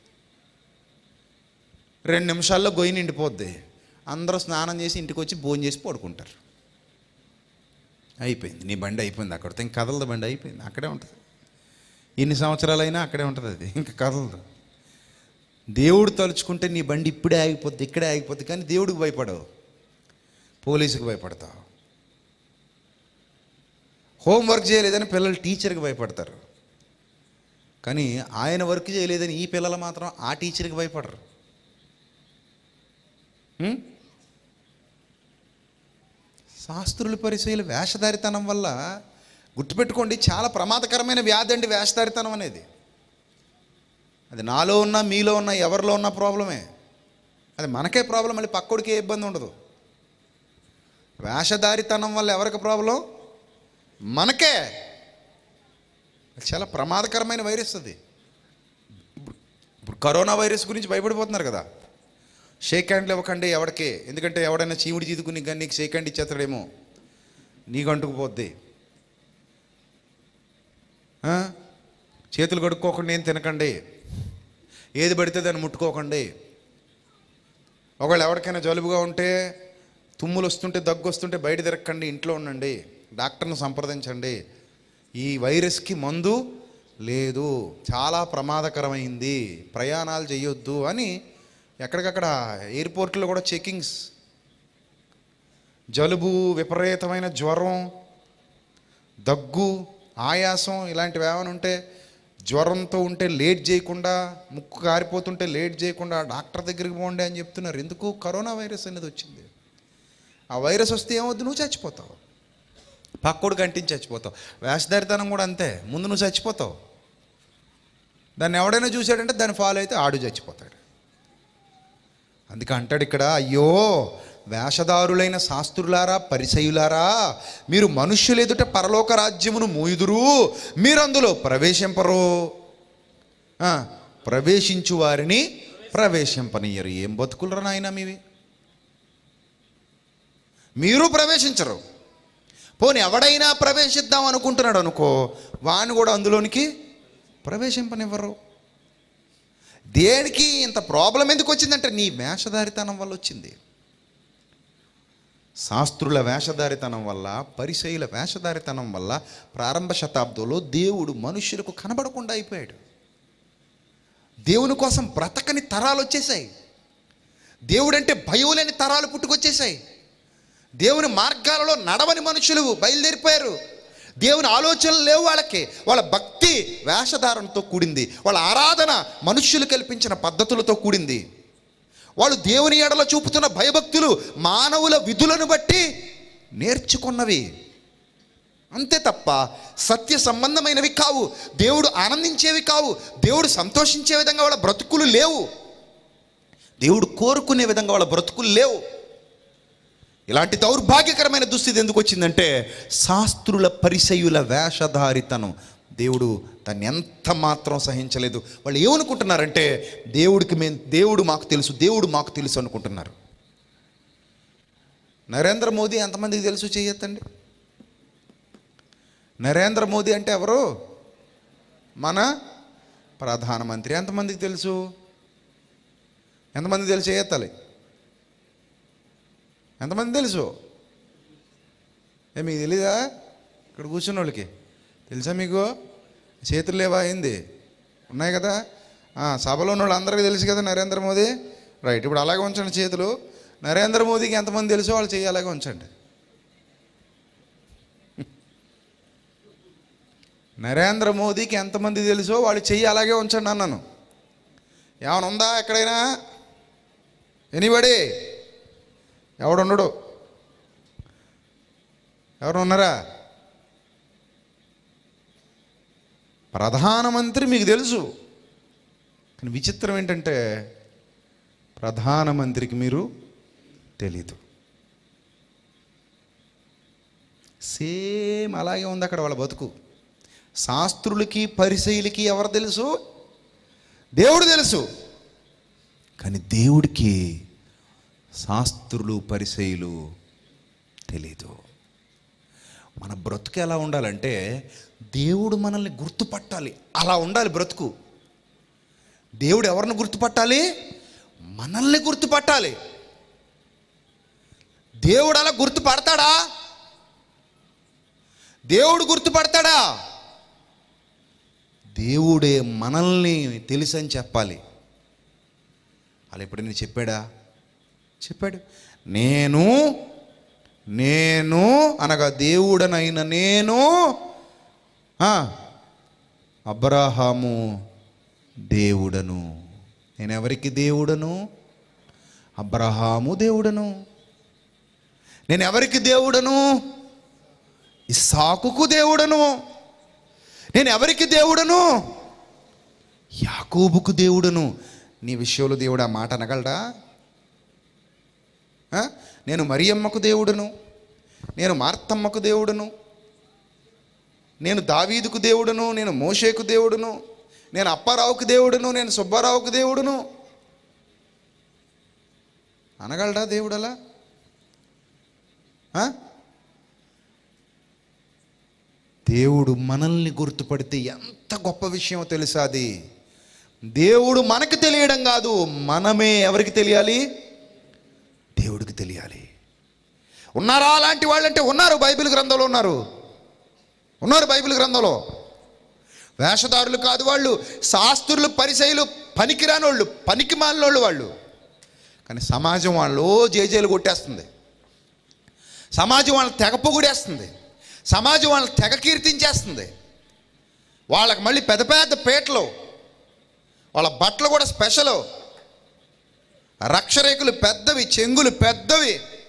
రెండు నిమిషాల్లో గొయ్యి నిండిపోద్ది అందరూ స్నానం చేసి ఇంటికి వచ్చి భోజనం చేసి పడుకుంటారు అయిపోయింది నీ బండి అయిపోయింది అక్కడితో ఇంక కదలదు బండి అయిపోయింది అక్కడే ఉంటుంది ఎన్ని సంవత్సరాలైనా అక్కడే ఉంటుంది అది ఇంకా కదలదు దేవుడు తలుచుకుంటే నీ బండి ఇప్పుడే ఆగిపోద్ది ఇక్కడే ఆగిపోద్ది కానీ దేవుడికి భయపడవు పోలీసుకి భయపడతావు హోంవర్క్ చేయలేదని పిల్లలు టీచర్కి భయపడతారు కానీ ఆయన వర్క్ చేయలేదని ఈ పిల్లలు మాత్రం ఆ టీచర్కి భయపడరు హ్మ్? శాస్త్రుల పరిచయలు వేషధారితనం వల్ల గుర్తుపెట్టుకోండి చాలా ప్రమాదకరమైన వ్యాధి అండి వేషధారితనం అనేది అది నాలో ఉన్న మీలో ఉన్న ఎవరిలో ఉన్న ప్రాబ్లమే అది మనకే ప్రాబ్లం మళ్ళీ పక్కోడికి ఏ ఇబ్బంది ఉండదు వేషధారితనం వల్ల ఎవరికి ప్రాబ్లం మనకే అది చాలా ప్రమాదకరమైన వైరస్ అది ఇప్పుడు ఇప్పుడు కరోనా వైరస్ గురించి భయపడిపోతున్నారు కదా షేక్ హ్యాండ్లు ఇవ్వకండి ఎవడికే ఎందుకంటే ఎవడైనా చీముడి చీదుకుని కానీ నీకు షేక్ హ్యాండ్ ఇచ్చేస్తాడేమో నీకు అంటుకుపోద్ది ఆ? చేతులు కడుక్కోకుండా ఏం తినకండి ఏది పడితే దాన్ని ముట్టుకోకండి ఒకవేళ ఎవరికైనా జలుబుగా ఉంటే తుమ్ములు వస్తుంటే దగ్గు వస్తుంటే బయట తిరగకండి ఇంట్లో ఉండండి డాక్టర్ను సంప్రదించండి ఈ వైరస్కి మందు లేదు చాలా ప్రమాదకరమైంది ప్రయాణాలు చేయొద్దు అని ఎక్కడికక్కడ ఎయిర్పోర్ట్లో కూడా చెకింగ్స్ జలుబు విపరీతమైన జ్వరం దగ్గు ఆయాసం ఇలాంటివి ఏమైనా ఉంటే జ్వరంతో ఉంటే లేట్ చేయకుండా ముక్కు కారిపోతుంటే లేట్ చేయకుండా డాక్టర్ దగ్గరికి పోండి అని చెప్తున్నారు ఎందుకు కరోనా వైరస్ అనేది వచ్చింది ఆ వైరస్ వస్తే ఏమవుద్దు నువ్వు చచ్చిపోతావు పక్కోడు కంటించి చచ్చిపోతావు వేషధారితనం కూడా అంతే ముందు నువ్వు చచ్చిపోతావు దాన్ని ఎవడైనా చూశాడంటే దాన్ని ఫాలో అయితే ఆడు చచ్చిపోతాడు అందుకే అంటాడు ఇక్కడ అయ్యో వేషధారులైన శాస్త్రులారా పరిసయులారా మీరు మనుష్యులు ఎదుట పరలోక రాజ్యమును మూయుదురు మీరు అందులో ప్రవేశింపరు ఆ, ప్రవేశించు వారిని ప్రవేశింపనీయరు ఏం బతుకులరా నాయన మీవి మీరు ప్రవేశించరు పోనీ ఎవడైనా ప్రవేశిద్దాం అనుకుంటున్నాడు అనుకో వాడిని కూడా అందులోనికి ప్రవేశింపనివ్వరు దేనికి ఇంత ప్రాబ్లం ఎందుకు వచ్చిందంటే నీ వేషధారితనం వల్ల వచ్చింది శాస్త్రుల వేషధారితనం వల్ల పరిశైల వేషధారితనం వల్ల ప్రారంభ శతాబ్దంలో దేవుడు మనుష్యులకు కనబడకుండా అయిపోయాడు దేవుని కోసం బ్రతకని తరాలు వచ్చేసాయి దేవుడంటే భయం లేని తరాలు పుట్టుకొచ్చేసాయి దేవుని మార్గాలలో నడవని మనుషులు బయలుదేరిపోయారు దేవుని ఆలోచనలు లేవు వాళ్ళకి వాళ్ళ భక్తి వేషధారణతో కూడింది వాళ్ళ ఆరాధన మనుష్యులు కల్పించిన పద్ధతులతో కూడింది వాళ్ళు దేవుని ఎడల చూపుతున్న భయభక్తులు మానవుల విధులను బట్టి నేర్చుకున్నవి అంతే తప్ప సత్య సంబంధమైనవి కావు దేవుడు ఆనందించేవి కావు దేవుడు సంతోషించే విధంగా వాళ్ళ బ్రతుకులు లేవు దేవుడు కోరుకునే విధంగా వాళ్ళ బ్రతుకులు లేవు ఇలాంటి దౌర్భాగ్యకరమైన దుస్థితి ఎందుకు వచ్చిందంటే శాస్త్రుల పరిసయుల వేషధారితనం దేవుడు దాన్ని ఎంత మాత్రం సహించలేదు వాళ్ళు ఏమనుకుంటున్నారంటే దేవుడికి మేము దేవుడు మాకు తెలుసు దేవుడు మాకు తెలుసు అనుకుంటున్నారు నరేంద్ర మోదీ ఎంతమందికి తెలుసు చేయొద్దండి నరేంద్ర మోదీ అంటే ఎవరు మన ప్రధానమంత్రి ఎంతమందికి తెలుసు ఎంతమంది తెలుసు చేయెత్తాలి ఎంతమంది తెలుసు ఏ మీకు తెలీదా ఇక్కడ కూర్చున్న వాళ్ళకి తెలుసా మీకు చేతులు లేవా అయింది ఉన్నాయి కదా ఆ, సభలో ఉన్న వాళ్ళు అందరికీ తెలుసు కదా నరేంద్ర మోదీ రైట్ ఇప్పుడు అలాగే ఉంచండి చేతులు నరేంద్ర మోదీకి ఎంతమంది తెలుసో వాళ్ళు చెయ్యి అలాగే ఉంచండి నరేంద్ర మోదీకి ఎంతమంది తెలుసో వాళ్ళు చెయ్యి అలాగే ఉంచండి అన్నాను ఏమైనా ఉందా ఎక్కడైనా ఎనీబడి ఎవడుండడు ఎవరు ఉన్నారా ప్రధానమంత్రి మీకు తెలుసు కానీ విచిత్రం ఏంటంటే ప్రధానమంత్రికి మీరు తెలీదు సేమ్ అలాగే ఉంది అక్కడ వాళ్ళ బతుకు శాస్త్రులకి పరిశైలికి ఎవరు తెలుసు దేవుడు తెలుసు కానీ దేవుడికి శాస్త్రులు పరిచయులు తెలీదు మన బ్రతుకు ఎలా ఉండాలంటే దేవుడు మనల్ని గుర్తుపట్టాలి అలా ఉండాలి బ్రతుకు దేవుడు ఎవరిని గుర్తుపట్టాలి మనల్ని గుర్తుపట్టాలి దేవుడు అలా గుర్తుపడతాడా దేవుడు గుర్తుపడతాడా దేవుడే మనల్ని తెలుసని చెప్పాలి అలా ఎప్పుడైనా చెప్పాడా చెప్పాడు నేను నేను అనగా దేవుడనైన నేను ఆ, అబ్రహాము దేవుడను నేను ఎవరికి దేవుడను అబ్రహాము దేవుడను నేను ఎవరికి దేవుడను ఇస్సాకుకు దేవుడను నేను ఎవరికి దేవుడను యాకోబుకు దేవుడను నీ విషయంలో దేవుడు ఆ మాట అనగలడా ఆ? నేను మరియమ్మకు దేవుడును నేను మార్తమ్మకు దేవుడును నేను దావీదుకు దేవుడును నేను మోషేకు దేవుడును నేను అప్పారావుకు దేవుడును నేను సుబ్బారావుకు దేవుడును అనగలడా దేవుడు అలా ఆ? దేవుడు మనల్ని గుర్తుపడితే ఎంత గొప్ప విషయమో తెలుసా అది దేవుడు మనకు తెలియడం కాదు మనమే ఎవరికి తెలియాలి దేవుడికి తెలియాలి ఉన్నారా అలాంటి వాళ్ళంటే ఉన్నారు బైబిల్ గ్రంథంలో ఉన్నారు ఉన్నారు బైబిల్ గ్రంథంలో వేషధారులు కాదు వాళ్ళు శాస్త్రులు పరిచయులు పనికిరాని వాళ్ళు పనికి మాలినోళ్ళు వాళ్ళు కానీ సమాజం వాళ్ళు జేజేలు కొట్టేస్తుంది సమాజం వాళ్ళని తెగ పొగుడేస్తుంది సమాజం వాళ్ళని తెగ కీర్తించేస్తుంది వాళ్ళకి మళ్ళీ పెద్ద పెద్ద పేటలు వాళ్ళ బట్టలు కూడా స్పెషల్ రక్షరేకులు పెద్దవి చెంగులు పెద్దవి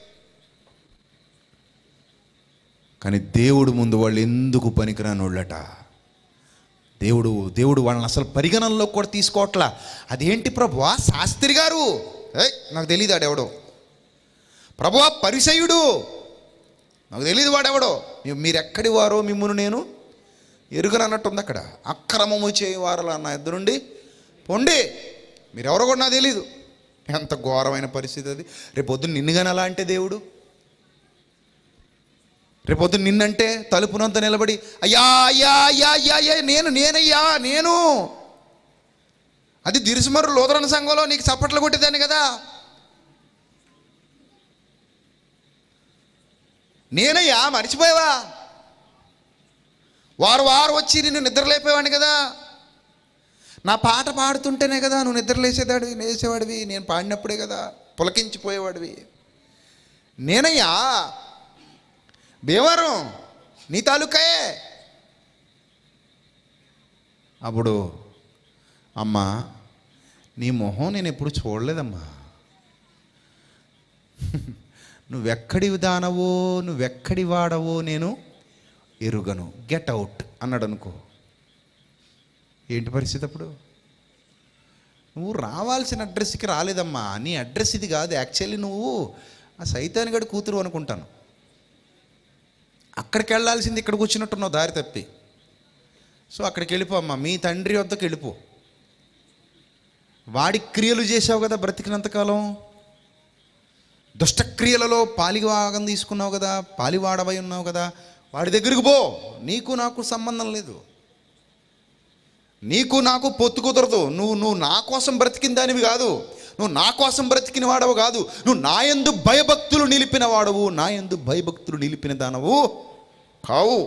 కానీ దేవుడు ముందు వాళ్ళు ఎందుకు పనికిరాని వాళ్ళట దేవుడు దేవుడు వాళ్ళని అసలు పరిగణనలో కూడా తీసుకోవట్లా అదేంటి ప్రభువా శాస్త్రి గారు ఏయ్ నాకు తెలియదు ఆడెవడో ప్రభువా పరిసయుడు నాకు తెలియదు వాడెవడో మీ- మీరెక్కడి వారో మిమ్మును నేను ఎరుగనన్నట్టు ఉంది అక్కడ అక్రమము చేయవారలా నా ఎదురుండి పొండి మీరెవరో కూడా నాకు తెలీదు ఎంత ఘోరమైన పరిస్థితి అది రేపు పొద్దున్న నిన్నుగానే అలా అంటే దేవుడు రేపు పొద్దున్న నిన్నంటే తలుపునంత నిలబడి అయ్యా అయ్యా అయ్యా అయ్యా అయ్యా నేను నేనయ్యా నేను అది దిరుసుమరు లోదరణ సంఘంలో నీకు చప్పట్లు కొట్టేదాన్ని కదా నేనయ్యా మర్చిపోయావా వారు వారు వచ్చి నిన్ను నిద్రలేపేవాడిని కదా నా పాట పాడుతుంటేనే కదా నువ్వు నిద్రలేసేదాడివి లేసేవాడివి నేను పాడినప్పుడే కదా పులకించిపోయేవాడివి నేనయ్యా భీమవరం నీ తాలూకాయే అప్పుడు అమ్మా నీ మొహం నేను ఎప్పుడు చూడలేదమ్మా నువ్వెక్కడి దానవో నువ్వెక్కడి వాడవో నేను ఎరుగను గెట్ అవుట్ అన్నాడు అనుకో ఏంటి పరిస్థితి అప్పుడు నువ్వు రావాల్సిన అడ్రస్కి రాలేదమ్మా నీ అడ్రస్ ఇది కాదు యాక్చువల్లీ నువ్వు ఆ సైతానిగడి కూతురు అనుకుంటాను అక్కడికి వెళ్ళాల్సింది ఇక్కడ కూర్చున్నట్టున్నావు దారి తప్పి సో అక్కడికి వెళ్ళిపో అమ్మా మీ తండ్రి వద్దకు వెళ్ళిపో వాడి క్రియలు చేసావు కదా బ్రతికినంతకాలం దుష్టక్రియలలో పాలివాగం తీసుకున్నావు కదా పాలివాడవై ఉన్నావు కదా వాడి దగ్గరికి పో నీకు నాకు సంబంధం లేదు నీకు నాకు పొత్తు కుదరదు నువ్వు నువ్వు నా కోసం బ్రతికిన దానివి కాదు నువ్వు నా కోసం బ్రతికిన వాడవు కాదు నువ్వు నా యందు భయభక్తులు నిలిపిన వాడవు నా యందు భయభక్తులు నిలిపిన దానవు కావు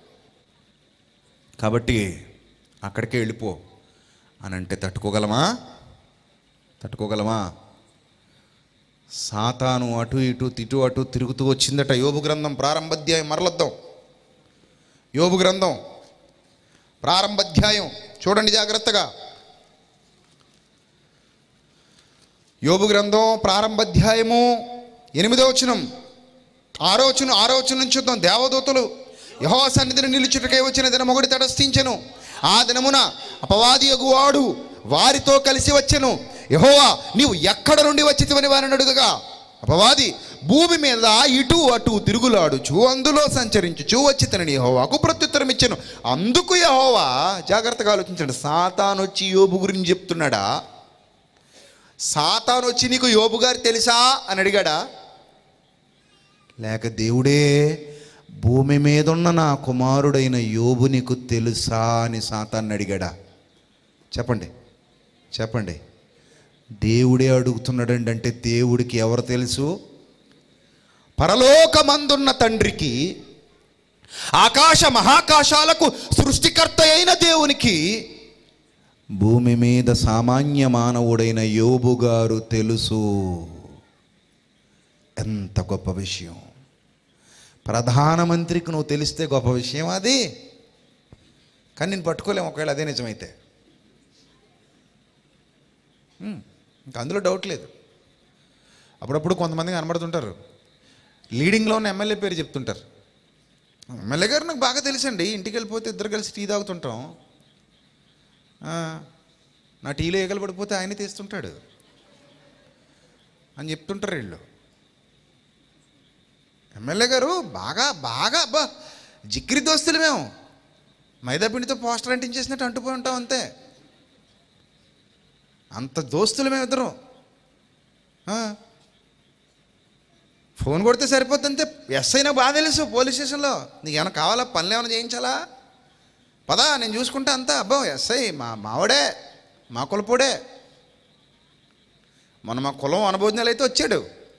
కాబట్టి అక్కడికే వెళ్ళిపో అని అంటే తట్టుకోగలమా తట్టుకోగలమా సాతాను అటు ఇటు తిటు అటు తిరుగుతూ వచ్చిందట యోబు గ్రంథం ప్రారంభాధ్యాయం మరలొద్దాం యోబు గ్రంథం ప్రారంభాధ్యాయం చూడండి జాగ్రత్తగా యోబు గ్రంథం ప్రారంభాధ్యాయము ఎనిమిదో వచనం ఆరో వచనం ఆరో వచనం నుంచి చూద్దాం దేవదూతలు యహో సన్నిధిని నిలుచుటకై వచ్చిన దినం ఒకటి తటస్థించెను ఆ దినమున అపవాది వాడు వారితో కలిసి వచ్చెను యహోవా నీవు ఎక్కడ నుండి వచ్చితివని వారిని అడుగగా అపవాది భూమి మీద ఇటు అటు తిరుగులాడుచు అందులో సంచరించుచు వచ్చి తనని యహోవాకు ప్రత్యుత్తరం ఇచ్చాను అందుకు యహోవా జాగ్రత్తగా ఆలోచించండి సాతాను వచ్చి యోబు గురించి చెప్తున్నాడా సాతాను వచ్చి నీకు యోబు గారు తెలుసా అని అడిగాడా లేక దేవుడే భూమి మీద ఉన్న నా కుమారుడైన యోబు నీకు తెలుసా అని సాతాన్ని అడిగాడా చెప్పండి చెప్పండి దేవుడే అడుగుతున్నాడండి అంటే దేవుడికి ఎవరు తెలుసు పరలోకమందున్న తండ్రికి ఆకాశ మహాకాశాలకు సృష్టికర్త అయిన దేవునికి భూమి మీద సామాన్య మానవుడైన యోబు గారు తెలుసు ఎంత గొప్ప విషయం ప్రధానమంత్రికి నువ్వు తెలిస్తే గొప్ప విషయం అది కానీ నేను పట్టుకోలేము ఒకవేళ అదే నిజమైతే ఉమ్, ఇంకా అందులో డౌట్ లేదు అప్పుడప్పుడు కొంతమంది కనబడుతుంటారు లీడింగ్లో ఉన్న ఎమ్మెల్యే పేరు చెప్తుంటారు ఎమ్మెల్యే గారు నాకు బాగా తెలుసండి ఇంటికి వెళ్ళిపోతే ఇద్దరు కలిసి టీ తాగుతుంటాం ఆ, నా టీలో ఏగలు పడిపోతే ఆయనే తీస్తుంటాడు అని చెప్తుంటారు వీళ్ళు ఎమ్మెల్యే గారు బాగా బాగా అబ్బా జిక్కిరి దోస్తులు మేము మైదాపిండితో పోస్టర్ అంటించేసినట్టు అంటుపోయి ఉంటాం అంతే అంత దోస్తులు మేము ఇద్దరం ఆ, ఫోన్ కొడితే సరిపోద్ది అంతే ఎస్ఐ నాకు బాగా తెలుసు పోలీస్ స్టేషన్లో నీకు ఏమైనా కావాలా పనులు ఏమైనా చేయించాలా పదా నేను చూసుకుంటా అంతా అబ్బో ఎస్ఐ మా మావాడే మా కులపోడే మొన్న మా కులం అనుభోజనాలు అయితే వచ్చాడు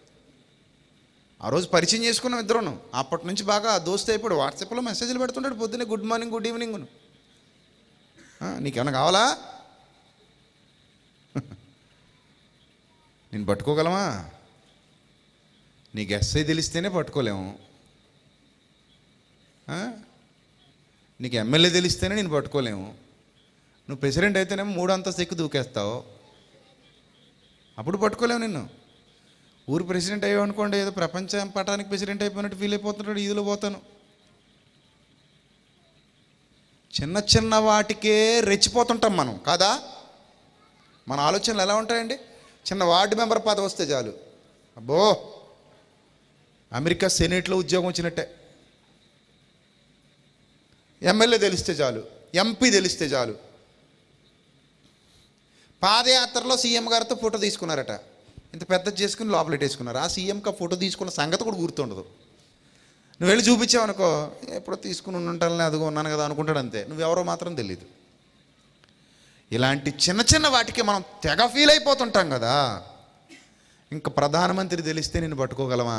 ఆ రోజు పరిచయం చేసుకున్నాం ఇద్దరును అప్పటి నుంచి బాగా దోస్త్ అయిపోయాడు వాట్సాప్లో మెసేజ్లు పెడుతుంటాడు పొద్దున్నే గుడ్ మార్నింగ్ గుడ్ ఈవినింగ్ నీకేమైనా కావాలా నేను పట్టుకోగలమా నీకు ఎస్ఐ తెలిస్తేనే పట్టుకోలేము ఆ? నీకు ఎమ్మెల్యే తెలిస్తేనే నేను పట్టుకోలేము నువ్వు ప్రెసిడెంట్ అయితేనేమో మూడు అంతస్తు ఎక్కి దూకేస్తావు అప్పుడు పట్టుకోలేము నిన్ను ఊరు ప్రెసిడెంట్ అయ్యావు అనుకోండి ఏదో ప్రపంచ పటానికి ప్రెసిడెంట్ అయిపోయినట్టు ఫీల్ అయిపోతున్నాడు ఈదులో పోతాను చిన్న చిన్న వాటికే రెచ్చిపోతుంటాం మనం కాదా మన ఆలోచనలు ఎలా ఉంటాయండి చిన్న వార్డు మెంబర్ పదవి వస్తే చాలు అబ్బో అమెరికా సెనేట్లో ఉద్యోగం వచ్చినట్టే ఎమ్మెల్యే తెలిస్తే చాలు ఎంపీ తెలిస్తే చాలు పాదయాత్రలో సీఎం గారితో ఫోటో తీసుకున్నారట ఇంత పెద్ద చేసుకుని లోపలెట్టేసుకున్నారు ఆ సీఎంకి ఆ ఫోటో తీసుకున్న సంగతి కూడా గుర్తుండదు నువ్వు వెళ్ళి చూపించావు అనుకో ఎప్పుడో తీసుకుని ఉంటాను అదిగో ఉన్నాను కదా అనుకుంటాడు అంతే నువ్వెవరో మాత్రం తెలియదు ఇలాంటి చిన్న చిన్న వాటికి మనం తెగ ఫీల్ అయిపోతుంటాం కదా ఇంకా ప్రధానమంత్రి తెలిస్తే నేను పట్టుకోగలమా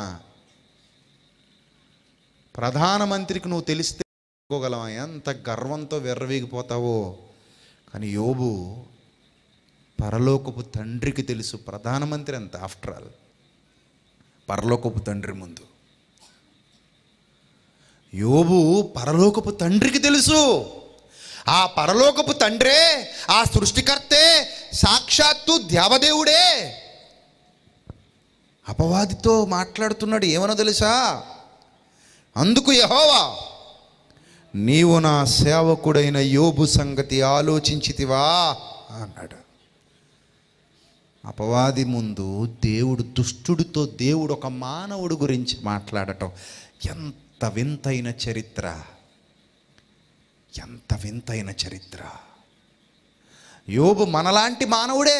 ప్రధానమంత్రికి నువ్వు తెలిస్తే పట్టుకోగలమా ఎంత గర్వంతో వెర్రవీగిపోతావో కానీ యోబు పరలోకపు తండ్రికి తెలుసు ప్రధానమంత్రి అంత ఆఫ్టర్ ఆల్ పరలోకపు తండ్రి ముందు యోబు పరలోకపు తండ్రికి తెలుసు ఆ పరలోకపు తండ్రే ఆ సృష్టికర్తే సాక్షాత్తు దేవదేవుడే అపవాదితో మాట్లాడుతున్నాడు ఏమనో తెలుసా అందుకు యహోవా నీవు నా సేవకుడైన యోబు సంగతి ఆలోచించితివా అన్నాడు అపవాది ముందు దేవుడు దుష్టుడితో దేవుడు ఒక మానవుడు గురించి మాట్లాడటం ఎంత వింతైన చరిత్ర ఎంత వింతైన చరిత్ర యోబు మనలాంటి మానవుడే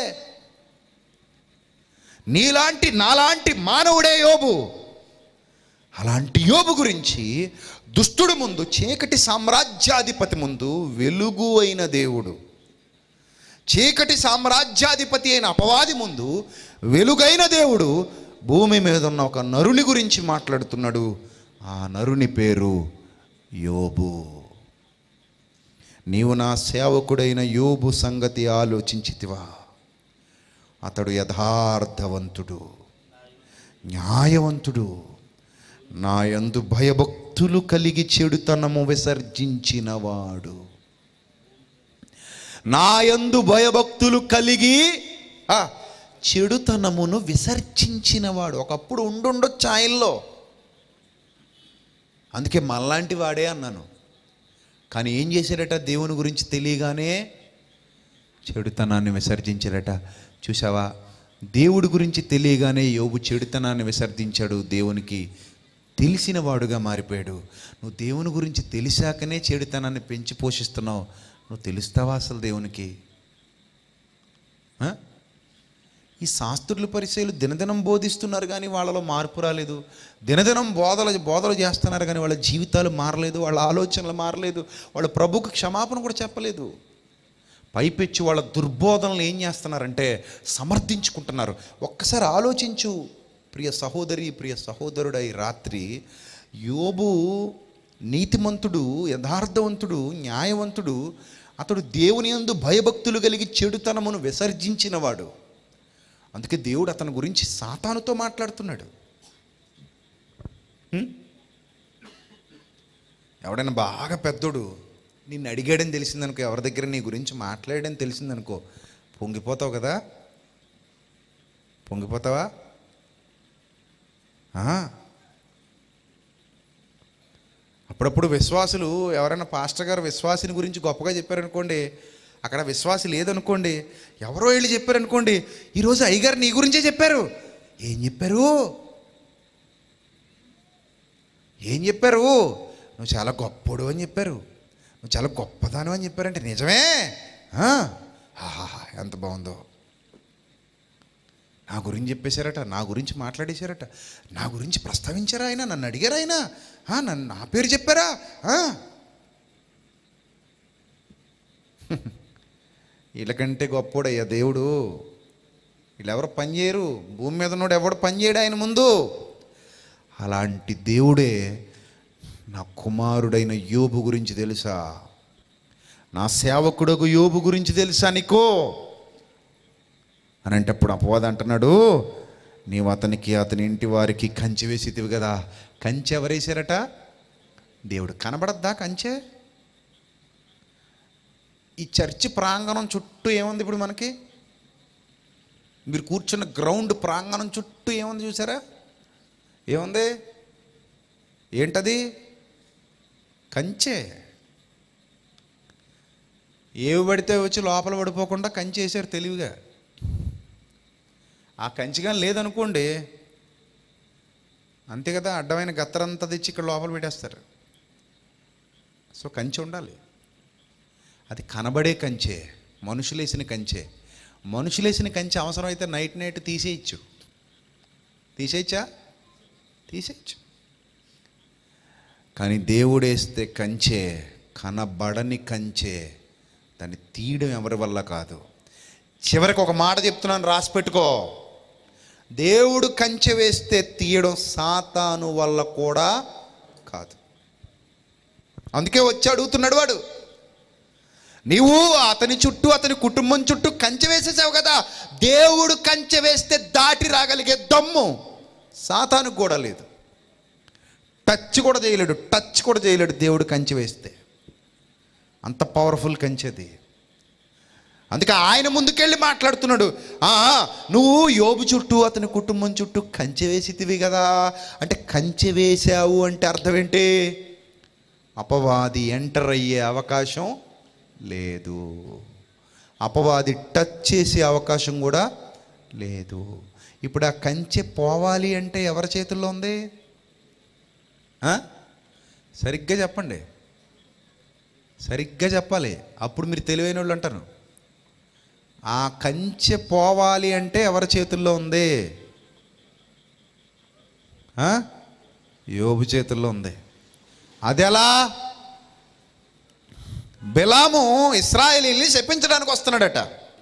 నీలాంటి నాలాంటి మానవుడే యోబు అలాంటి యోబు గురించి దుష్టుడు ముందు చీకటి సామ్రాజ్యాధిపతి ముందు వెలుగు అయిన దేవుడు చీకటి సామ్రాజ్యాధిపతి అయిన అపవాది ముందు వెలుగైన దేవుడు భూమి మీద ఉన్న ఒక నరుని గురించి మాట్లాడుతున్నాడు ఆ నరుని పేరు యోబు నీవు నా సేవకుడైన యోబు సంగతి ఆలోచించితివా అతడు యథార్థవంతుడు న్యాయవంతుడు నా యందు భయభక్తులు కలిగి చెడుతనము విసర్జించినవాడు నా యందు భయభక్తులు కలిగి ఆ, చెడుతనమును విసర్జించినవాడు ఒకప్పుడు ఉండుండొచ్చు ఆయనలో అందుకే మళ్ళాంటి వాడే అన్నాను కానీ ఏం చేశాడట దేవుని గురించి తెలియగానే చెడుతనాన్ని విసర్జించాడట చూసావా దేవుడి గురించి తెలియగానే యోబు చెడుతనాన్ని విసర్జించాడు దేవునికి తెలిసిన వాడుగా మారిపోయాడు నువ్వు దేవుని గురించి తెలిసాకనే చెడుతనాన్ని పెంచి పోషిస్తున్నావు నువ్వు తెలుస్తావా అసలు దేవునికి ఆ? ఈ శాస్త్రుల పరిచయాలు దినదినం బోధిస్తున్నారు కానీ వాళ్ళలో మార్పు రాలేదు దినదినం బోధలు బోధలు చేస్తున్నారు కానీ వాళ్ళ జీవితాలు మారలేదు వాళ్ళ ఆలోచనలు మారలేదు వాళ్ళ ప్రభుకు క్షమాపణ కూడా చెప్పలేదు పైపెచ్చి వాళ్ళ దుర్బోధనలు ఏం చేస్తున్నారంటే సమర్థించుకుంటున్నారు ఒక్కసారి ఆలోచించు ప్రియ సహోదరి ప్రియ సహోదరుడై రాత్రి యోబు నీతిమంతుడు యథార్థవంతుడు న్యాయవంతుడు అతడు దేవుని యందు భయభక్తులు కలిగి చెడుతనమును విసర్జించినవాడు అందుకే దేవుడు అతని గురించి సాతానుతో మాట్లాడుతున్నాడు హ్మ్? ఎవడైనా బాగా పెద్దోడు నిన్ను అడిగాడని తెలిసిందనుకో ఎవరి దగ్గర నీ గురించి మాట్లాడాడని తెలిసిందనుకో పొంగిపోతావు కదా పొంగిపోతావా ఆ. అప్పుడప్పుడు విశ్వాసులు ఎవరైనా పాస్టర్ గారు విశ్వాసిని గురించి గొప్పగా చెప్పారనుకోండి అక్కడ విశ్వాసి లేదనుకోండి ఎవరో వెళ్ళి చెప్పారనుకోండి ఈరోజు అయ్యగారు నీ గురించే చెప్పారు ఏం చెప్పారు ఏం చెప్పారు నువ్వు చాలా గొప్పడు అని చెప్పారు నువ్వు చాలా గొప్పదాను అని చెప్పారంటే నిజమే ఆ? ఆహాహా, ఎంత బాగుందో నా గురించి చెప్పేశారట నా గురించి మాట్లాడేశారట నా గురించి ప్రస్తావించారా ఆయన నన్ను అడిగారా ఆయన ఆ, నన్ను నా పేరు చెప్పారా ఆ? వీళ్ళకంటే గొప్పోడయ్యా దేవుడు వీళ్ళెవరు పని చేయరు భూమి మీద ఉన్నోడు ఎవడు పని చేయడు ఆయన ముందు అలాంటి దేవుడే నా కుమారుడైన యోబు గురించి తెలుసా నా సేవకుడకు యోబు గురించి తెలుసా నీకో అని అంటే అప్పుడు అపవాదం అంటున్నాడు నీవు అతనికి అతని ఇంటి వారికి కంచె వేసితివి కదా కంచె ఎవరేసారట దేవుడు కనబడద్దా కంచె ఈ చర్చి ప్రాంగణం చుట్టూ ఏముంది ఇప్పుడు మనకి మీరు కూర్చున్న గ్రౌండ్ ప్రాంగణం చుట్టూ ఏముంది చూసారా ఏముంది ఏంటది కంచె ఏవి పడితే వచ్చి లోపల పడిపోకుండా కంచె వేసారు తెలివిగా ఆ కంచిగా లేదనుకోండి అంతే కదా అడ్డమైన గత్తరంతా తెచ్చి ఇక్కడ లోపల పెట్టేస్తారు సో కంచె ఉండాలి అది కనబడే కంచె మనుషులేసిన కంచె మనుషులేసిన కంచె అవసరమైతే నైట్ నైట్ తీసేయచ్చు తీసేయచ్చా తీసేయచ్చు కానీ దేవుడేస్తే కంచె కనబడని కంచె దాన్ని తీయడం ఎవరి వల్ల కాదు చివరికి ఒక మాట చెప్తున్నాను రాసి పెట్టుకో దేవుడు కంచె వేస్తే తీయడం సాతాను వల్ల కూడా కాదు అందుకే వచ్చి అడుగుతున్నాడు వాడు నీవు అతని చుట్టూ అతని కుటుంబం చుట్టూ కంచె వేసేసావు కదా దేవుడు కంచె వేస్తే దాటి రాగలిగే దమ్ము సాతానుకు కూడా లేదు టచ్ కూడా చేయలేడు టచ్ కూడా చేయలేడు దేవుడు కంచె వేస్తే అంత పవర్ఫుల్ కంచెది అందుకే ఆయన ముందుకెళ్ళి మాట్లాడుతున్నాడు "ఆ, నువ్వు యోబు చుట్టూ అతని కుటుంబం చుట్టూ కంచె వేసితివి కదా అంటే కంచె వేసావు అంటే అర్థం ఏంటి అపవాది ఎంటర్ అయ్యే అవకాశం లేదు అపవాది టచ్ చేసే అవకాశం కూడా లేదు ఇప్పుడు ఆ కంచె పోవాలి అంటే ఎవరి చేతుల్లో ఉంది ఆ? సరిగ్గా చెప్పండి సరిగ్గా చెప్పాలి అప్పుడు మీరు తెలివైన వాళ్ళు అంటారు ఆ కంచె పోవాలి అంటే ఎవరి చేతుల్లో ఉంది ఆ? యోబు చేతుల్లో ఉంది అది ఎలా బిలాము ఇస్రాయేలీని శపించడానికి వస్తున్నాడట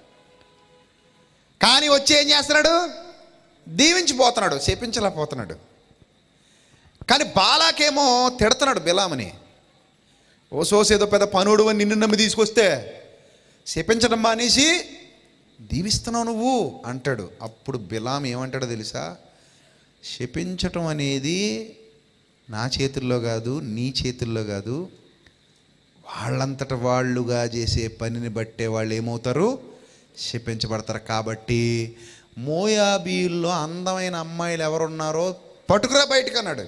కానీ వచ్చి ఏం చేస్తున్నాడు దీవించిపోతున్నాడు శపించలేకపోతున్నాడు కానీ బాలాకేమో తిడుతున్నాడు బిలాముని ఓ సోసేదో పెద్ద పనుడు అని నిన్ను నమ్మి తీసుకొస్తే శపించడం మానేసి దీవిస్తున్నావు నువ్వు అంటాడు అప్పుడు బిలాం ఏమంటాడో తెలుసా శపించటం అనేది నా చేతుల్లో కాదు నీ చేతుల్లో కాదు వాళ్ళంతట వాళ్ళుగా చేసే పనిని బట్టే వాళ్ళు ఏమవుతారు శపించబడతారు కాబట్టి మోయాబీల్లో అందమైన అమ్మాయిలు ఎవరున్నారో పట్టుకురా బయటకు అన్నాడు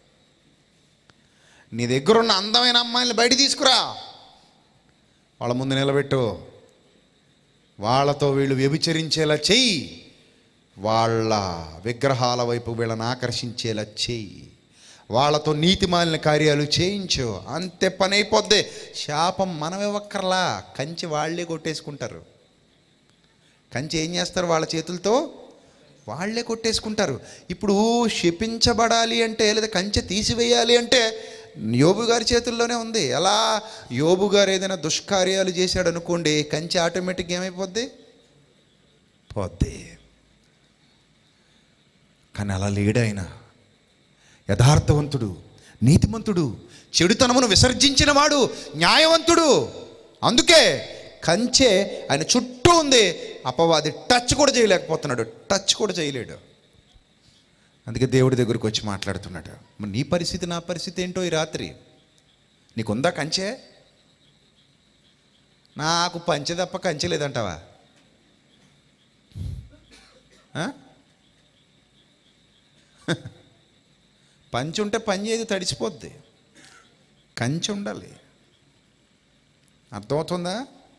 నీ దగ్గర ఉన్న అందమైన అమ్మాయిని బయట తీసుకురా వాళ్ళ ముందు నిలబెట్టు వాళ్ళతో వీళ్ళు వ్యభిచరించేలా చెయ్యి వాళ్ళ విగ్రహాల వైపు వీళ్ళని ఆకర్షించేలా చెయ్యి వాళ్ళతో నీతిమాలిన కార్యాలు చేయించు అంతే పని అయిపోద్ది శాపం మనం ఇవ్వక్కర్లా కంచి వాళ్ళే కొట్టేసుకుంటారు కంచి ఏం చేస్తారు వాళ్ళ చేతులతో వాళ్ళే కొట్టేసుకుంటారు ఇప్పుడు శపించబడాలి అంటే లేదా కంచె తీసివేయాలి అంటే యోబు గారి చేతుల్లోనే ఉంది ఎలా యోబు గారు ఏదైనా దుష్కార్యాలు చేశాడు అనుకోండి కంచె ఆటోమేటిక్గా ఏమైపోద్ది పోద్ది కానీ అలా లేడు ఆయన యథార్థవంతుడు నీతిమంతుడు చెడుతనమును విసర్జించిన వాడు న్యాయవంతుడు అందుకే కంచె ఆయన చుట్టూ ఉంది అపవాది టచ్ కూడా చేయలేకపోతున్నాడు టచ్ కూడా చేయలేడు అందుకే దేవుడి దగ్గరికి వచ్చి మాట్లాడుతున్నాడు మరి నీ పరిస్థితి నా పరిస్థితి ఏంటో ఈ రాత్రి నీకుందా కంచె నాకు పంచె తప్ప కంచె లేదంటావా ఆ? పంచి ఉంటే పని చేయదు తడిసిపోద్ది కంచె ఉండాలి అర్థమవుతుందా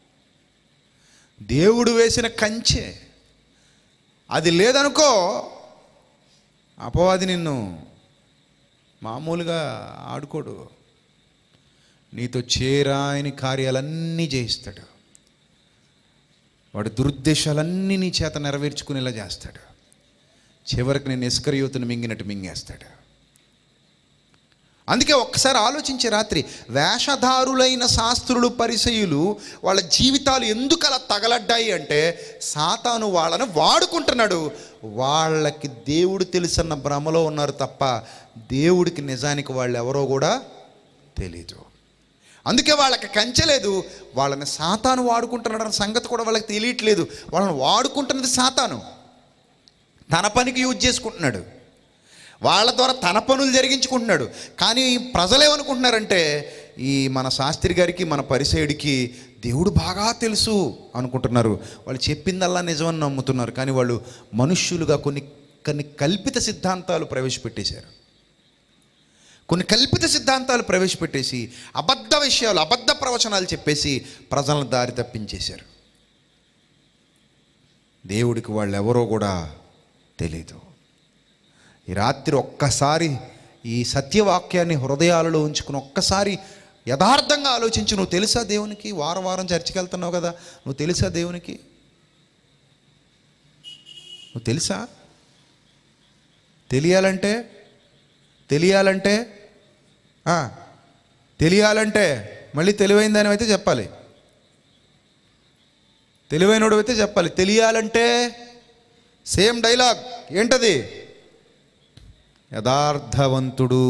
దేవుడు వేసిన కంచె అది లేదనుకో అపవాది నిన్ను మామూలుగా ఆడుకోడు నీతో చేరాయని కార్యాలన్నీ చేయిస్తాడు వాడు దురుద్దేశాలన్నీ నీ చేత నెరవేర్చుకునేలా చేస్తాడు చివరికి నేను ఇస్కరియోతుని మింగినట్టు మింగేస్తాడు అందుకే ఒక్కసారి ఆలోచించే రాత్రి వేషధారులైన శాస్త్రులు పరిసయులు వాళ్ళ జీవితాలు ఎందుకు అలా తగలడ్డాయి అంటే సాతాను వాళ్ళని వాడుకుంటున్నాడు వాళ్ళకి దేవుడు తెలుసన్న భ్రమలో ఉన్నారు తప్ప దేవుడికి నిజానికి వాళ్ళు ఎవరో కూడా తెలీదు అందుకే వాళ్ళకి కంచలేదు వాళ్ళని సాతాను వాడుకుంటున్నాడు అన్న సంగతి కూడా వాళ్ళకి తెలియట్లేదు వాళ్ళని వాడుకుంటున్నది సాతాను తన పనికి యూజ్ చేసుకుంటున్నాడు వాళ్ళ ద్వారా తన పనులు జరిగించుకుంటున్నాడు కానీ ప్రజలు ఏమనుకుంటున్నారంటే ఈ మన శాస్త్రి గారికి మన పరిసయుడికి దేవుడు బాగా తెలుసు అనుకుంటున్నారు వాళ్ళు చెప్పిందల్లా నిజమని నమ్ముతున్నారు కానీ వాళ్ళు మనుష్యులుగా కొన్ని కొన్ని కల్పిత సిద్ధాంతాలు ప్రవేశపెట్టేశారు కొన్ని కల్పిత సిద్ధాంతాలు ప్రవేశపెట్టేసి అబద్ధ విషయాలు అబద్ధ ప్రవచనాలు చెప్పేసి ప్రజలను దారి తప్పించేశారు దేవుడికి వాళ్ళు ఎవరో కూడా తెలీదు ఈ రాత్రి ఒక్కసారి ఈ సత్యవాక్యాన్ని హృదయాలలో ఉంచుకుని ఒక్కసారి యథార్థంగా ఆలోచించి నువ్వు తెలుసా దేవునికి వారం వారం చర్చికి వెళ్తున్నావు కదా నువ్వు తెలుసా దేవునికి నువ్వు తెలుసా తెలియాలంటే తెలియాలంటే ఆ, తెలియాలంటే మళ్ళీ తెలివైన దాని అయితే చెప్పాలి తెలివైనడు అయితే చెప్పాలి తెలియాలంటే సేమ్ డైలాగ్ ఏంటది యథార్థవంతుడు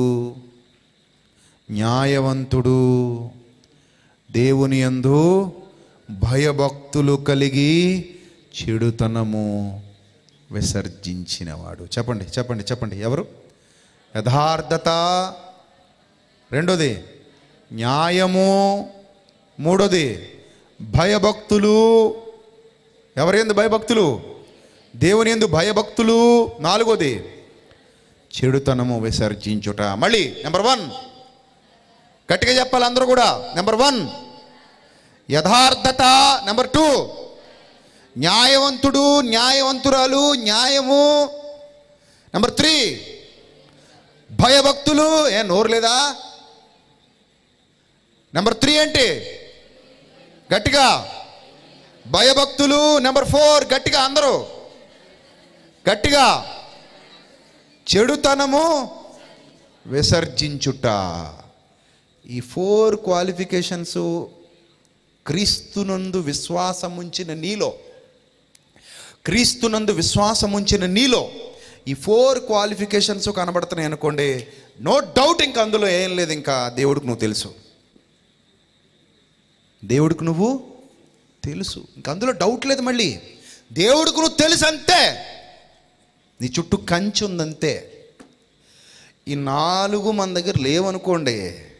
న్యాయవంతుడు దేవుని యందు భయభక్తులు కలిగి చెడుతనము విసర్జించినవాడు చెప్పండి చెప్పండి చెప్పండి ఎవరు యథార్థత రెండోది న్యాయము మూడోది భయభక్తులు ఎవరెందు భయభక్తులు దేవుని ఎందు భయభక్తులు నాలుగోది చెడుతనము విసర్జించుట మళ్ళీ నెంబర్ వన్ గట్టిగా చెప్పాలి అందరూ కూడా నెంబర్ వన్ యథార్థత నెంబర్ టూ న్యాయవంతుడు న్యాయవంతురాలు న్యాయము నెంబర్ త్రీ భయభక్తులు ఏ నోరు లేదా నెంబర్ త్రీ ఏంటి గట్టిగా భయభక్తులు నెంబర్ ఫోర్ గట్టిగా అందరూ గట్టిగా చెడుతనము విసర్జించుట ఈ ఫోర్ క్వాలిఫికేషన్స్ క్రీస్తునందు విశ్వాసం ఉంచిన నీలో క్రీస్తునందు విశ్వాసం ఉంచిన నీలో ఈ ఫోర్ క్వాలిఫికేషన్స్ కనబడుతున్నాయి అనుకోండి నో డౌట్ ఇంకా అందులో ఏం లేదు ఇంకా దేవుడికి నువ్వు తెలుసు దేవుడికి నువ్వు తెలుసు ఇంక అందులో డౌట్ లేదు మళ్ళీ దేవుడికి నువ్వు తెలుసు అంతే నీ చుట్టూ కంచి ఉందంతే ఈ నాలుగు మన దగ్గర లేవనుకోండి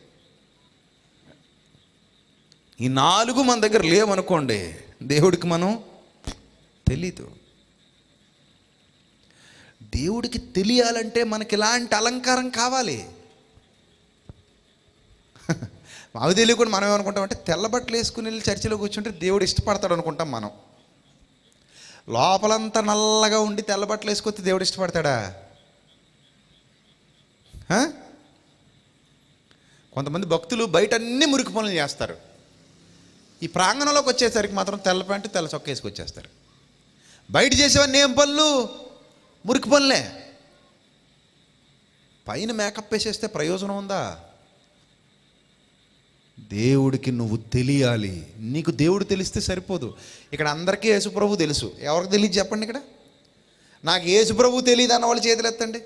ఈ నాలుగు మన దగ్గర లేవనుకోండి దేవుడికి మనం తెలీదు దేవుడికి తెలియాలంటే మనకి ఇలాంటి అలంకారం కావాలి మాకు తెలియకుండా మనం ఏమనుకుంటామంటే తెల్ల బట్టలు వేసుకుని వెళ్ళి చర్చిలో కూర్చుంటే దేవుడు ఇష్టపడతాడు అనుకుంటాం మనం లోపలంతా నల్లగా ఉండి తెల్ల బట్టలు వేసుకొస్తే దేవుడు ఇష్టపడతాడా హ? కొంతమంది భక్తులు బయట అన్ని మురికి పనులు చేస్తారు ఈ ప్రాంగణంలోకి వచ్చేసరికి మాత్రం తెల్ల ప్యాంటు తెల్ల చొక్క వేసుకొచ్చేస్తారు బయట చేసేవన్నీ ఏం పనులు మురికి పనులే పైన మేకప్ వేసేస్తే ప్రయోజనం ఉందా దేవుడికి నువ్వు తెలియాలి నీకు దేవుడు తెలిస్తే సరిపోదు ఇక్కడ అందరికీ యేసుప్రభు తెలుసు ఎవరికి తెలియదు చెప్పండి ఇక్కడ నాకు యేసుప్రభు తెలియదు అన్న వాళ్ళు చేతులు ఎత్తండి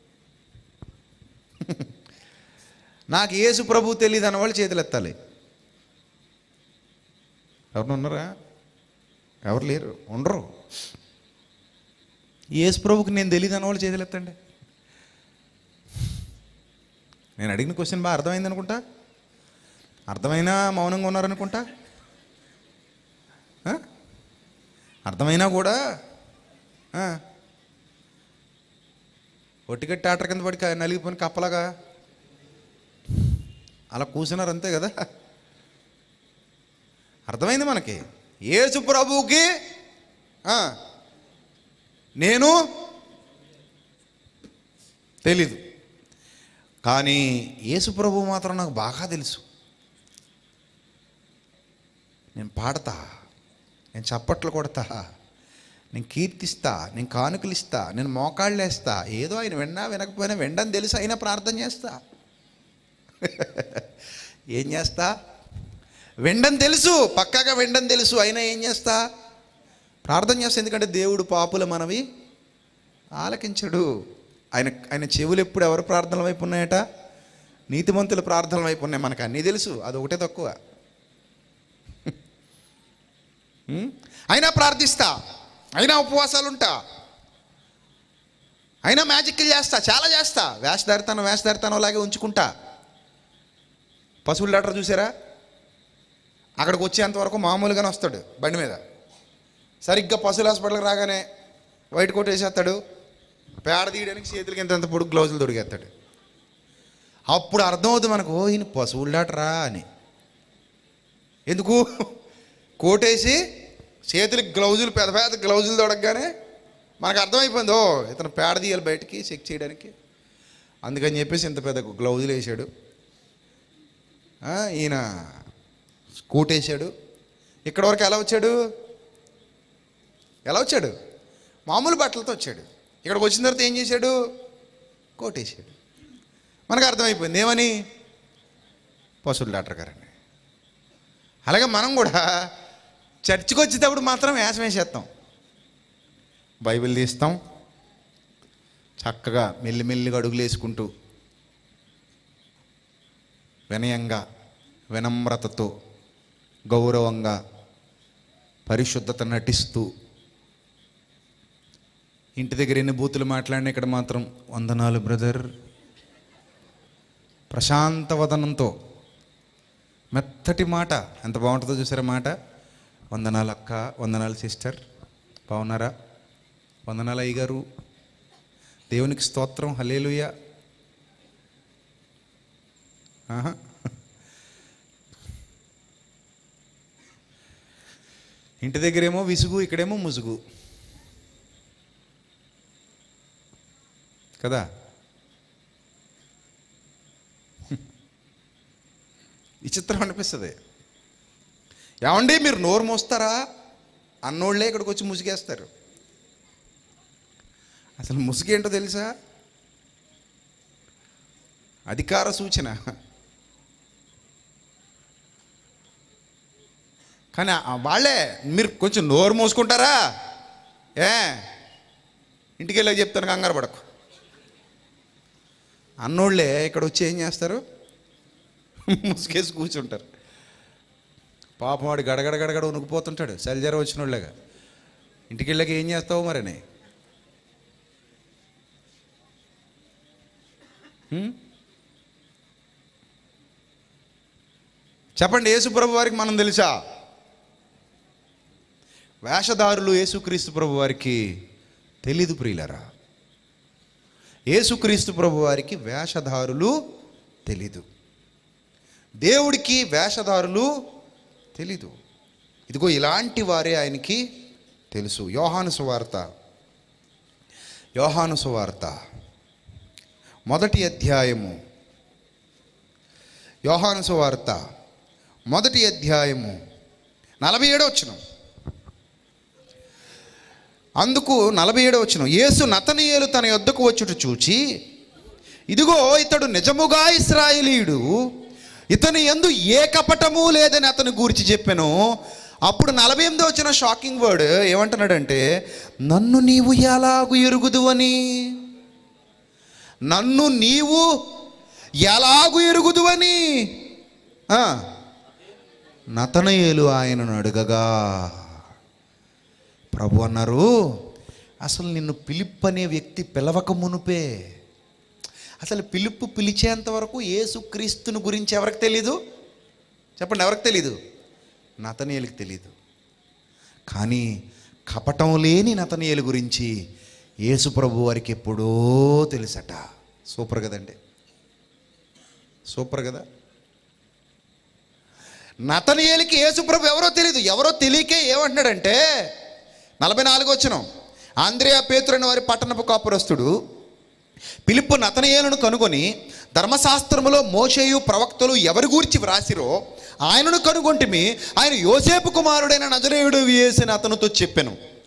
నాకు యేసు ప్రభు తెలియదు అన్న వాళ్ళు చేతులు ఎత్తాలి ఎవరు ఉన్నారా ఎవరు లేరు ఉండరు యేసు ప్రభుకి నేను తెలియదు అన్న వాళ్ళు చేతులు ఎత్తండి నేను అడిగిన క్వశ్చన్ బాగా అర్థమైంది అనుకుంటా అర్థమైనా మౌనంగా ఉన్నారనుకుంటా ఆ? అర్థమైనా కూడా ఆ. ఒట్టిగట్టి ఆటర్ కింద పడి క- నలిగిపోయిన కప్పలాగా అలా కూర్చున్నారు అంతే కదా అర్థమైంది మనకి యేసు ప్రభువుకి ఆ, నేను తెలీదు కానీ యేసు ప్రభువు మాత్రం నాకు బాగా తెలుసు నేను పాడతా నేను చప్పట్లు కొడతా నేను కీర్తిస్తా నేను కానుకలు ఇస్తా నేను మోకాళ్ళు వేస్తా ఏదో ఆయన విన్నా వినకపోయినా వినడం తెలుసు అయినా ప్రార్థన చేస్తా ఏం చేస్తా వినడం తెలుసు పక్కాగా వినడం తెలుసు అయినా ఏం చేస్తా ప్రార్థన చేస్తా ఎందుకంటే దేవుడు పాపుల మనవి ఆలకించడు ఆయన ఆయన చెవులు ఎప్పుడు ఎవరు ప్రార్థనల వైపు ఉన్నాయట నీతిమంతుల ప్రార్థనల వైపు ఉన్నాయి మనకు అన్నీ తెలుసు అది ఒకటే తక్కువ ఉం? అయినా ప్రార్థిస్తా అయినా ఉపవాసాలు ఉంటా అయినా మ్యాజిక్లు చేస్తా చాలా చేస్తా వేషధారితనం వేషధారితనం లాగే ఉంచుకుంటా పశువుల డాక్టర్ చూసారా అక్కడికి వచ్చేంత వరకు మామూలుగానే వస్తాడు బండి మీద సరిగ్గా పశువుల హాస్పిటల్కి రాగానే వైట్ కోట్ వేసేస్తాడు పేడ తీయడానికి చేతులకి ఇంత పొడుగు గ్లౌజులు దొరికేస్తాడు అప్పుడు అర్థమవుతుంది మనకు ఓ ఈయన పశువుల డాక్టరా అని ఎందుకు కోటేసి చేతులకి గ్లౌజులు పెద్ద పెద్ద గ్లౌజులు తొడగగానే మనకు అర్థమైపోయింది ఓ ఇతను పేడ తీయాలి బయటికి చెక్ చేయడానికి అందుకని చెప్పేసి ఇంత పెద్ద గ్లౌజులు వేసాడు ఆ, ఈయన కోట్ వేసాడు ఇక్కడ వరకు ఎలా వచ్చాడు ఎలా వచ్చాడు మామూలు బట్టలతో వచ్చాడు ఇక్కడికి వచ్చిన తర్వాత ఏం చేశాడు కోటేశాడు మనకు అర్థమైపోయింది ఏమని పశువుల డాక్టర్ గారని అలాగే మనం కూడా చర్చికి వచ్చేటప్పుడు మాత్రం వేషం వేసేస్తాం బైబిల్ తీస్తాం చక్కగా మెల్లిమెల్లిగా అడుగులు వేసుకుంటూ వినయంగా వినమ్రతతో గౌరవంగా పరిశుద్ధత నటిస్తూ ఇంటి దగ్గర ఎన్ని బూతులు మాట్లాడినా ఇక్కడ మాత్రం వందనాలు బ్రదర్ ప్రశాంత వదనంతో మెత్తటి మాట ఎంత బాగుంటుందో చూసారా మాట వందనాలు అక్క వందనాలు సిస్టర్ బాగున్నారా వందనాలు అయ్యగారు దేవునికి స్తోత్రం హలేలుయ ఆహా ఇంటి దగ్గరేమో విసుగు ఇక్కడేమో ముసుగు కదా విచిత్రం అనిపిస్తుంది ఏమండి మీరు నోరు మోస్తారా అన్నోళ్ళే ఇక్కడికి వచ్చి ముసుగేస్తారు అసలు ముసుగేంటో తెలుసా అధికార సూచన కానీ ఆ వాళ్ళే మీరు కొంచెం నోరు మోసుకుంటారా ఏ ఇంటికి వెళ్ళి చెప్తాను కంగారు పడకు అన్నోళ్ళే ఇక్కడ వచ్చి ఏం చేస్తారు ముసుగేసి కూర్చుంటారు పాపం వాడు గడగడ గడగడ ఉనుకుపోతుంటాడు సలిజరం వచ్చిన వాళ్ళగా ఇంటికి వెళ్ళాక ఏం చేస్తావు మరని హ్మ్? చెప్పండి యేసుప్రభు వారికి మనం తెలుసా వేషధారులు యేసుక్రీస్తు ప్రభు వారికి తెలీదు ప్రియులరా యేసుక్రీస్తు ప్రభు వారికి వేషధారులు తెలీదు దేవుడికి వేషధారులు తెలీదు ఇదిగో ఇలాంటి వారే ఆయనకి తెలుసు యోహాను సువార్త యోహాను సువార్త మొదటి అధ్యాయము యోహాను సువార్త మొదటి అధ్యాయము నలభై ఏడో వచ్చిన అందుకు నలభై ఏడో వచ్చిన యేసు నతనీయులు తన యొద్దకు వచ్చుట చూచి ఇదిగో ఇతడు నిజముగా ఇస్రాయేలీయుడు ఇతని ఎందు ఏ కపటము లేదని అతని గురించి చెప్పాను అప్పుడు నలభై ఎనిమిది వచ్చిన షాకింగ్ వర్డ్ ఏమంటున్నాడంటే నన్ను నీవు ఎలాగు ఎరుగుదువని నన్ను నీవు ఎలాగు ఎరుగుదువని ఆ, నతనయేలు ఆయనను అడగగా ప్రభు అన్నారు అసలు నిన్ను పిలిప్ అనే వ్యక్తి పిలవక మునుపే అసలు పిలుపు పిలిచేంత వరకు యేసుక్రీస్తుని గురించి ఎవరికి తెలీదు చెప్పండి ఎవరికి తెలీదు నతనీయులకి తెలీదు కానీ కపటం లేని నతనీయుల గురించి యేసు ప్రభు వారికి ఎప్పుడో తెలుసట సూపర్ కదండి సూపర్ కదా నతనీయులకి యేసుప్రభు ఎవరో తెలియదు ఎవరో తెలియకే ఏమంటున్నాడంటే నలభై నాలుగు వచ్చిన ఆంధ్రియా పేతురని వారి పట్టణపు కాపురస్తుడు పిలుపు నతనయేలును కనుగొని ధర్మశాస్త్రములో మోషేయు ప్రవక్తలు ఎవరి గూర్చి వ్రాసిరో ఆయనను కనుగొంటిమి ఆయన యోసేపు కుమారుడైన నజరేయుడు వేసిన అతనితో చెప్పాను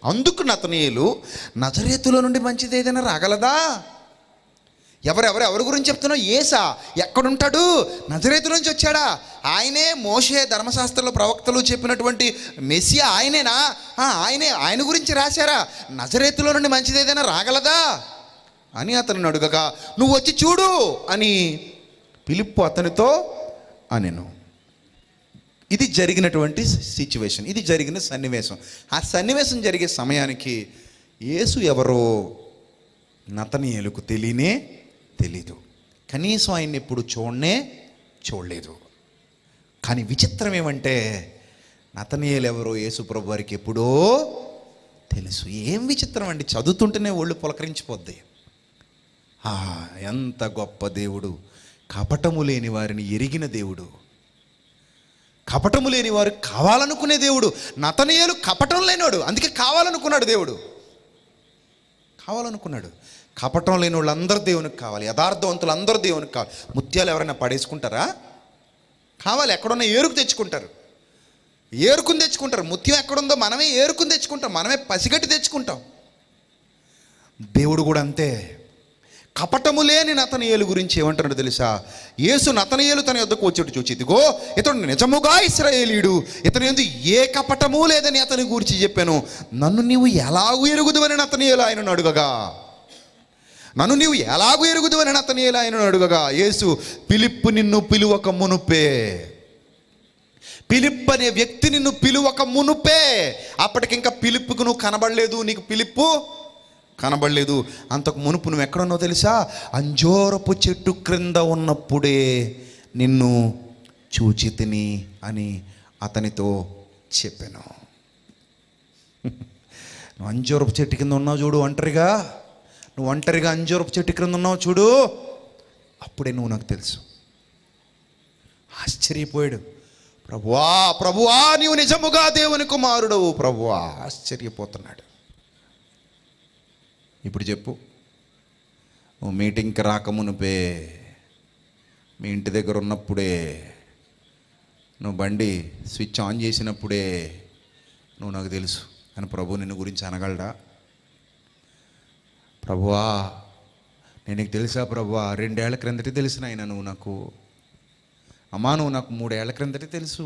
అందుకు నతనీయులు నజరేతులో నుండి మంచిది ఏదైనా రాగలదా ఎవరెవరు ఎవరి గురించి చెప్తున్నావు ఏసా ఎక్కడుంటాడు నజరేతు నుంచి వచ్చాడా ఆయనే మోషే ధర్మశాస్త్రంలో ప్రవక్తలు చెప్పినటువంటి మెస్సియా ఆయనేనా ఆ, ఆయనే ఆయన గురించి రాశారా నజరేతులో నుండి మంచిది ఏదైనా రాగలదా అని అతను అడుగగా నువ్వు వచ్చి చూడు అని పిలుపు అతనితో అనెను ఇది జరిగినటువంటి సిచ్యువేషన్ ఇది జరిగిన సన్నివేశం ఆ సన్నివేశం జరిగే సమయానికి యేసు ఎవరో నతనీయులకు తెలియనే తెలీదు కనీసం ఆయన్ని ఎప్పుడు చూడనే చూడలేదు కానీ విచిత్రం ఏమంటే నతనీయులు ఎవరో యేసుప్రభు వారికి ఎప్పుడో తెలుసు ఏం విచిత్రం అండి చదువుతుంటేనే ఒళ్ళు పులకరించిపోద్ది ఆ, ఎంత గొప్ప దేవుడు కపటము లేని వారిని ఎరిగిన దేవుడు కపటము లేని వారు కావాలనుకునే దేవుడు నతనీయులు కపటం లేనివాడు అందుకే కావాలనుకున్నాడు దేవుడు కావాలనుకున్నాడు కపటం లేని వాళ్ళు అందరూ దేవునికి కావాలి యథార్థవంతులు అందరూ దేవునికి కావాలి ముత్యాలు ఎవరైనా పడేసుకుంటారా కావాలి ఎక్కడున్నా ఏరుకు తెచ్చుకుంటారు ఏరుకుని తెచ్చుకుంటారు ముత్యం ఎక్కడుందో మనమే ఏరుకుని తెచ్చుకుంటాం మనమే పసిగట్టి తెచ్చుకుంటాం దేవుడు కూడా అంతే కపటము లేని నతనీయులు గురించి ఏమంటున్నాడు తెలుసా యేసు నతనీయులు తన యొద్దకు వచ్చేట్టు చూచి ఇదిగో ఇతడు నిజముగా ఇస్రాయేలీయుడు ఇతని ఎందు ఏ కపటము లేదని అతని గురించి చెప్పాను నన్ను నీవు ఎలాగూ ఎరుగుదువని నతనీయులు ఆయనను అడుగగా నన్ను నీవు ఎలాగూ ఎరుగుదువని నతనీయులు ఆయనను అడుగగా యేసు పిలిప్పు నిన్ను పిలువక మునుపే పిలిప్ అనే వ్యక్తి నిన్ను పిలువక మునుపే అప్పటికింకా పిలుపుకు నువ్వు కనబడలేదు నీకు పిలుపు కనబడలేదు అంతకు మునుపు నువ్వు ఎక్కడున్నావు తెలుసా అంజోరపు చెట్టు క్రింద ఉన్నప్పుడే నిన్ను చూచి తిని అని అతనితో చెప్పాను నువ్వు అంజూరపు చెట్టు కింద ఉన్నావు చూడు ఒంటరిగా నువ్వు ఒంటరిగా అంజూరపు చెట్టు క్రింద ఉన్నావు చూడు అప్పుడే నువ్వు నాకు తెలుసు ఆశ్చర్యపోయాడు ప్రభువా ప్రభువా నీవు నిజముగా దేవుని కుమారుడవు ప్రభువా ఆశ్చర్యపోతున్నాడు ఇప్పుడు చెప్పు నువ్వు మీటింగ్కి రాకమునుపే మీ ఇంటి దగ్గర ఉన్నప్పుడే నువ్వు బండి స్విచ్ ఆన్ చేసినప్పుడే నువ్వు నాకు తెలుసు అని ప్రభు నిన్ను గురించి అనగలడా ప్రభువా నేను నీకు తెలుసా ప్రభువా రెండేళ్ల క్రిందటి తెలిసిన ఆయన నువ్వు నాకు అమ్మా నువ్వు నాకు మూడేళ్ల క్రిందటి తెలుసు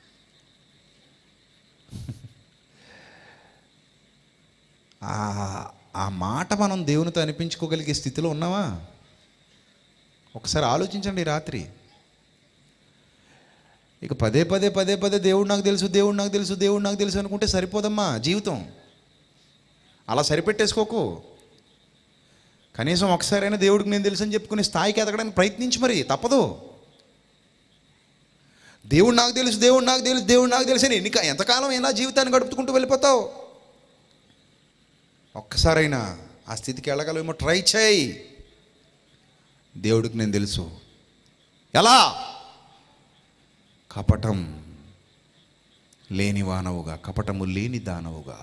ఆ ఆ మాట మనం దేవునితో అనిపించుకోగలిగే స్థితిలో ఉన్నావా ఒకసారి ఆలోచించండి ఈ రాత్రి ఇక పదే పదే పదే పదే దేవుడు నాకు తెలుసు దేవుడు నాకు తెలుసు దేవుడు నాకు తెలుసు అనుకుంటే సరిపోదమ్మా జీవితం అలా సరిపెట్టేసుకోకు కనీసం ఒకసారైనా దేవుడికి నేను తెలుసు అని చెప్పుకునే స్థాయికి ఎదగడానికి ప్రయత్నించు మరి తప్పదు దేవుడు నాకు తెలుసు దేవుడు నాకు తెలుసు దేవుడు నాకు తెలుసు అని ఎన్ని ఎంతకాలం అయినా జీవితాన్ని గడుపుకుంటూ వెళ్ళిపోతావు ఒక్కసారైనా ఆ స్థితికి వెళ్ళగలమేమో ట్రై చేయి దేవుడికి నేను తెలుసు ఎలా కపటం లేని వానవుగా కపటము లేని దానవుగా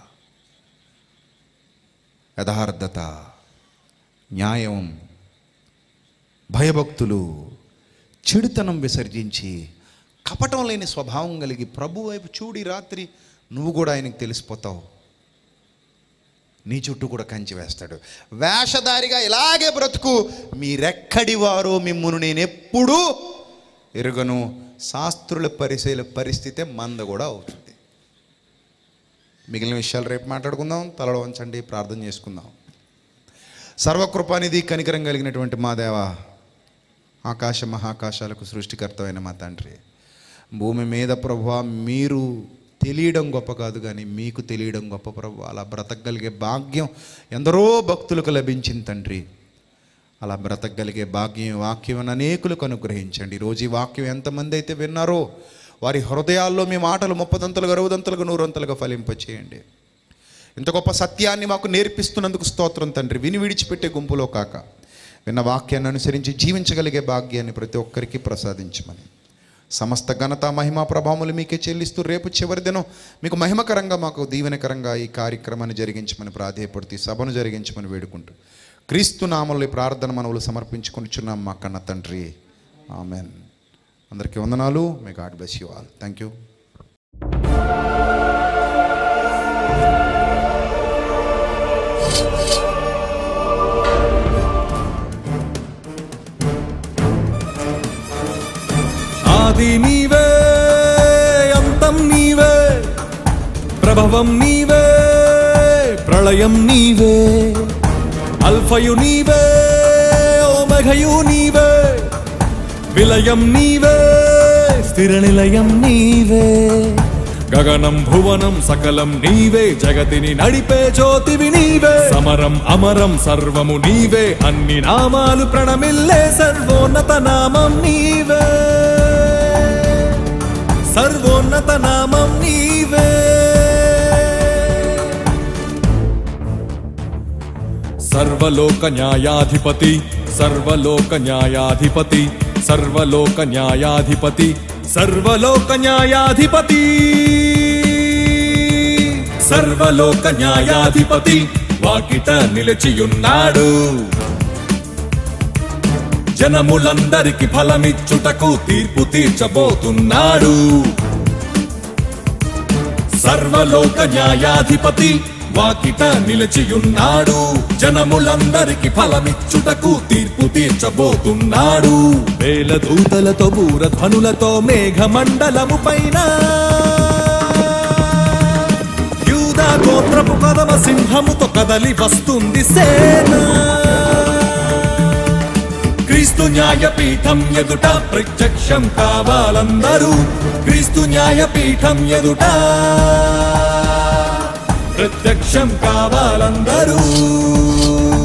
యథార్థత న్యాయం భయభక్తులు చెడుతనం విసర్జించి కపటం లేని స్వభావం కలిగి ప్రభు వైపు చూడి రాత్రి నువ్వు కూడా ఆయనకు తెలిసిపోతావు నీ చుట్టూ కూడా కంచి వేస్తాడు వేషధారిగా ఇలాగే బ్రతుకు మీరెక్కడి వారో మిమ్మును నేను ఎప్పుడూ ఎరుగను శాస్త్రుల పరిశీల పరిస్థితే మంద కూడా అవుతుంది మిగిలిన విషయాలు రేపు మాట్లాడుకుందాం తలలో ఉంచండి ప్రార్థన చేసుకుందాం సర్వకృపానిధి కనికరం కలిగినటువంటి మా దేవ ఆకాశ మహాకాశాలకు సృష్టికర్తమైన మా తండ్రి భూమి మీద ప్రభు మీరు తెలియడం గొప్ప కాదు కానీ మీకు తెలియడం గొప్ప ప్రభు అలా బ్రతకగలిగే భాగ్యం ఎందరో భక్తులకు లభించింది తండ్రి అలా బ్రతకగలిగే భాగ్యం వాక్యం అనేకులకు అనుగ్రహించండి ఈరోజు ఈ వాక్యం ఎంతమంది అయితే విన్నారో వారి హృదయాల్లో మీ మాటలు ముప్పదంతలుగా అరవదంతలుగా నూరంతలుగా ఫలింపచేయండి ఇంత గొప్ప సత్యాన్ని మాకు నేర్పిస్తున్నందుకు స్తోత్రం తండ్రి విని విడిచిపెట్టే గుంపులో కాక విన్న వాక్యాన్ని అనుసరించి జీవించగలిగే భాగ్యాన్ని ప్రతి ఒక్కరికి ప్రసాదించమని సమస్త ఘనత మహిమా ప్రభావములు మీకే చెల్లిస్తూ రేపు చివరి దినం మీకు మహిమకరంగా మాకు దీవెనకరంగా ఈ కార్యక్రమాన్ని జరిగించమని ప్రాధేయపడుతూ ఈ సభను జరిగించమని వేడుకుంటూ క్రీస్తు నామంలో ఈ ప్రార్థన మనవులు సమర్పించుకుంటున్నాం మా కన్న తండ్రి ఆమెన్ అందరికీ వందనాలు may God bless you all thank you ఆది నీవే అంతం నీవే ప్రభవం నీవే ప్రళయం నీవే అల్ఫయు నీవే ఓమఘయు నీవే విలయం నీవే స్థిర నిలయం నీవే గగనం భువనం సకలం నీవే జగతిని నడిపే జ్యోతివి నీవే సమరం అమరం సర్వము నీవే అన్ని నామాలు ప్రణమిల్లే సర్వోన్నత నామం నీవే సర్వోన్నత నామం నీవే సర్వలోక న్యాయాధిపతి సర్వలోక న్యాయాధిపతి సర్వలోక న్యాయాధిపతి సర్వలోక న్యాయాధిపతి సర్వలోక న్యాయాధిపతి వాకిట నిలిచియున్నాడు జనములందరికి ఫలమిచ్చుటకు తీర్పు తీర్చబోతున్నాడు సర్వలోక న్యాయాధిపతి వాకిట నిలిచియున్నాడు జనములందరికి ఫలమిచ్చుటకు తీర్పు తీర్చబోతున్నాడు వేల దూతలతో బూరధ్వనులతో మేఘమండలము పైన యూదా గోత్రపు కదమ సింహముతో కదలి వస్తుంది సేన క్రీస్తు న్యాయపీఠం ఎదుట ప్రత్యక్షం కావాలందరూ క్రీస్తు న్యాయపీఠం ఎదుట ప్రత్యక్షం కావాలందరూ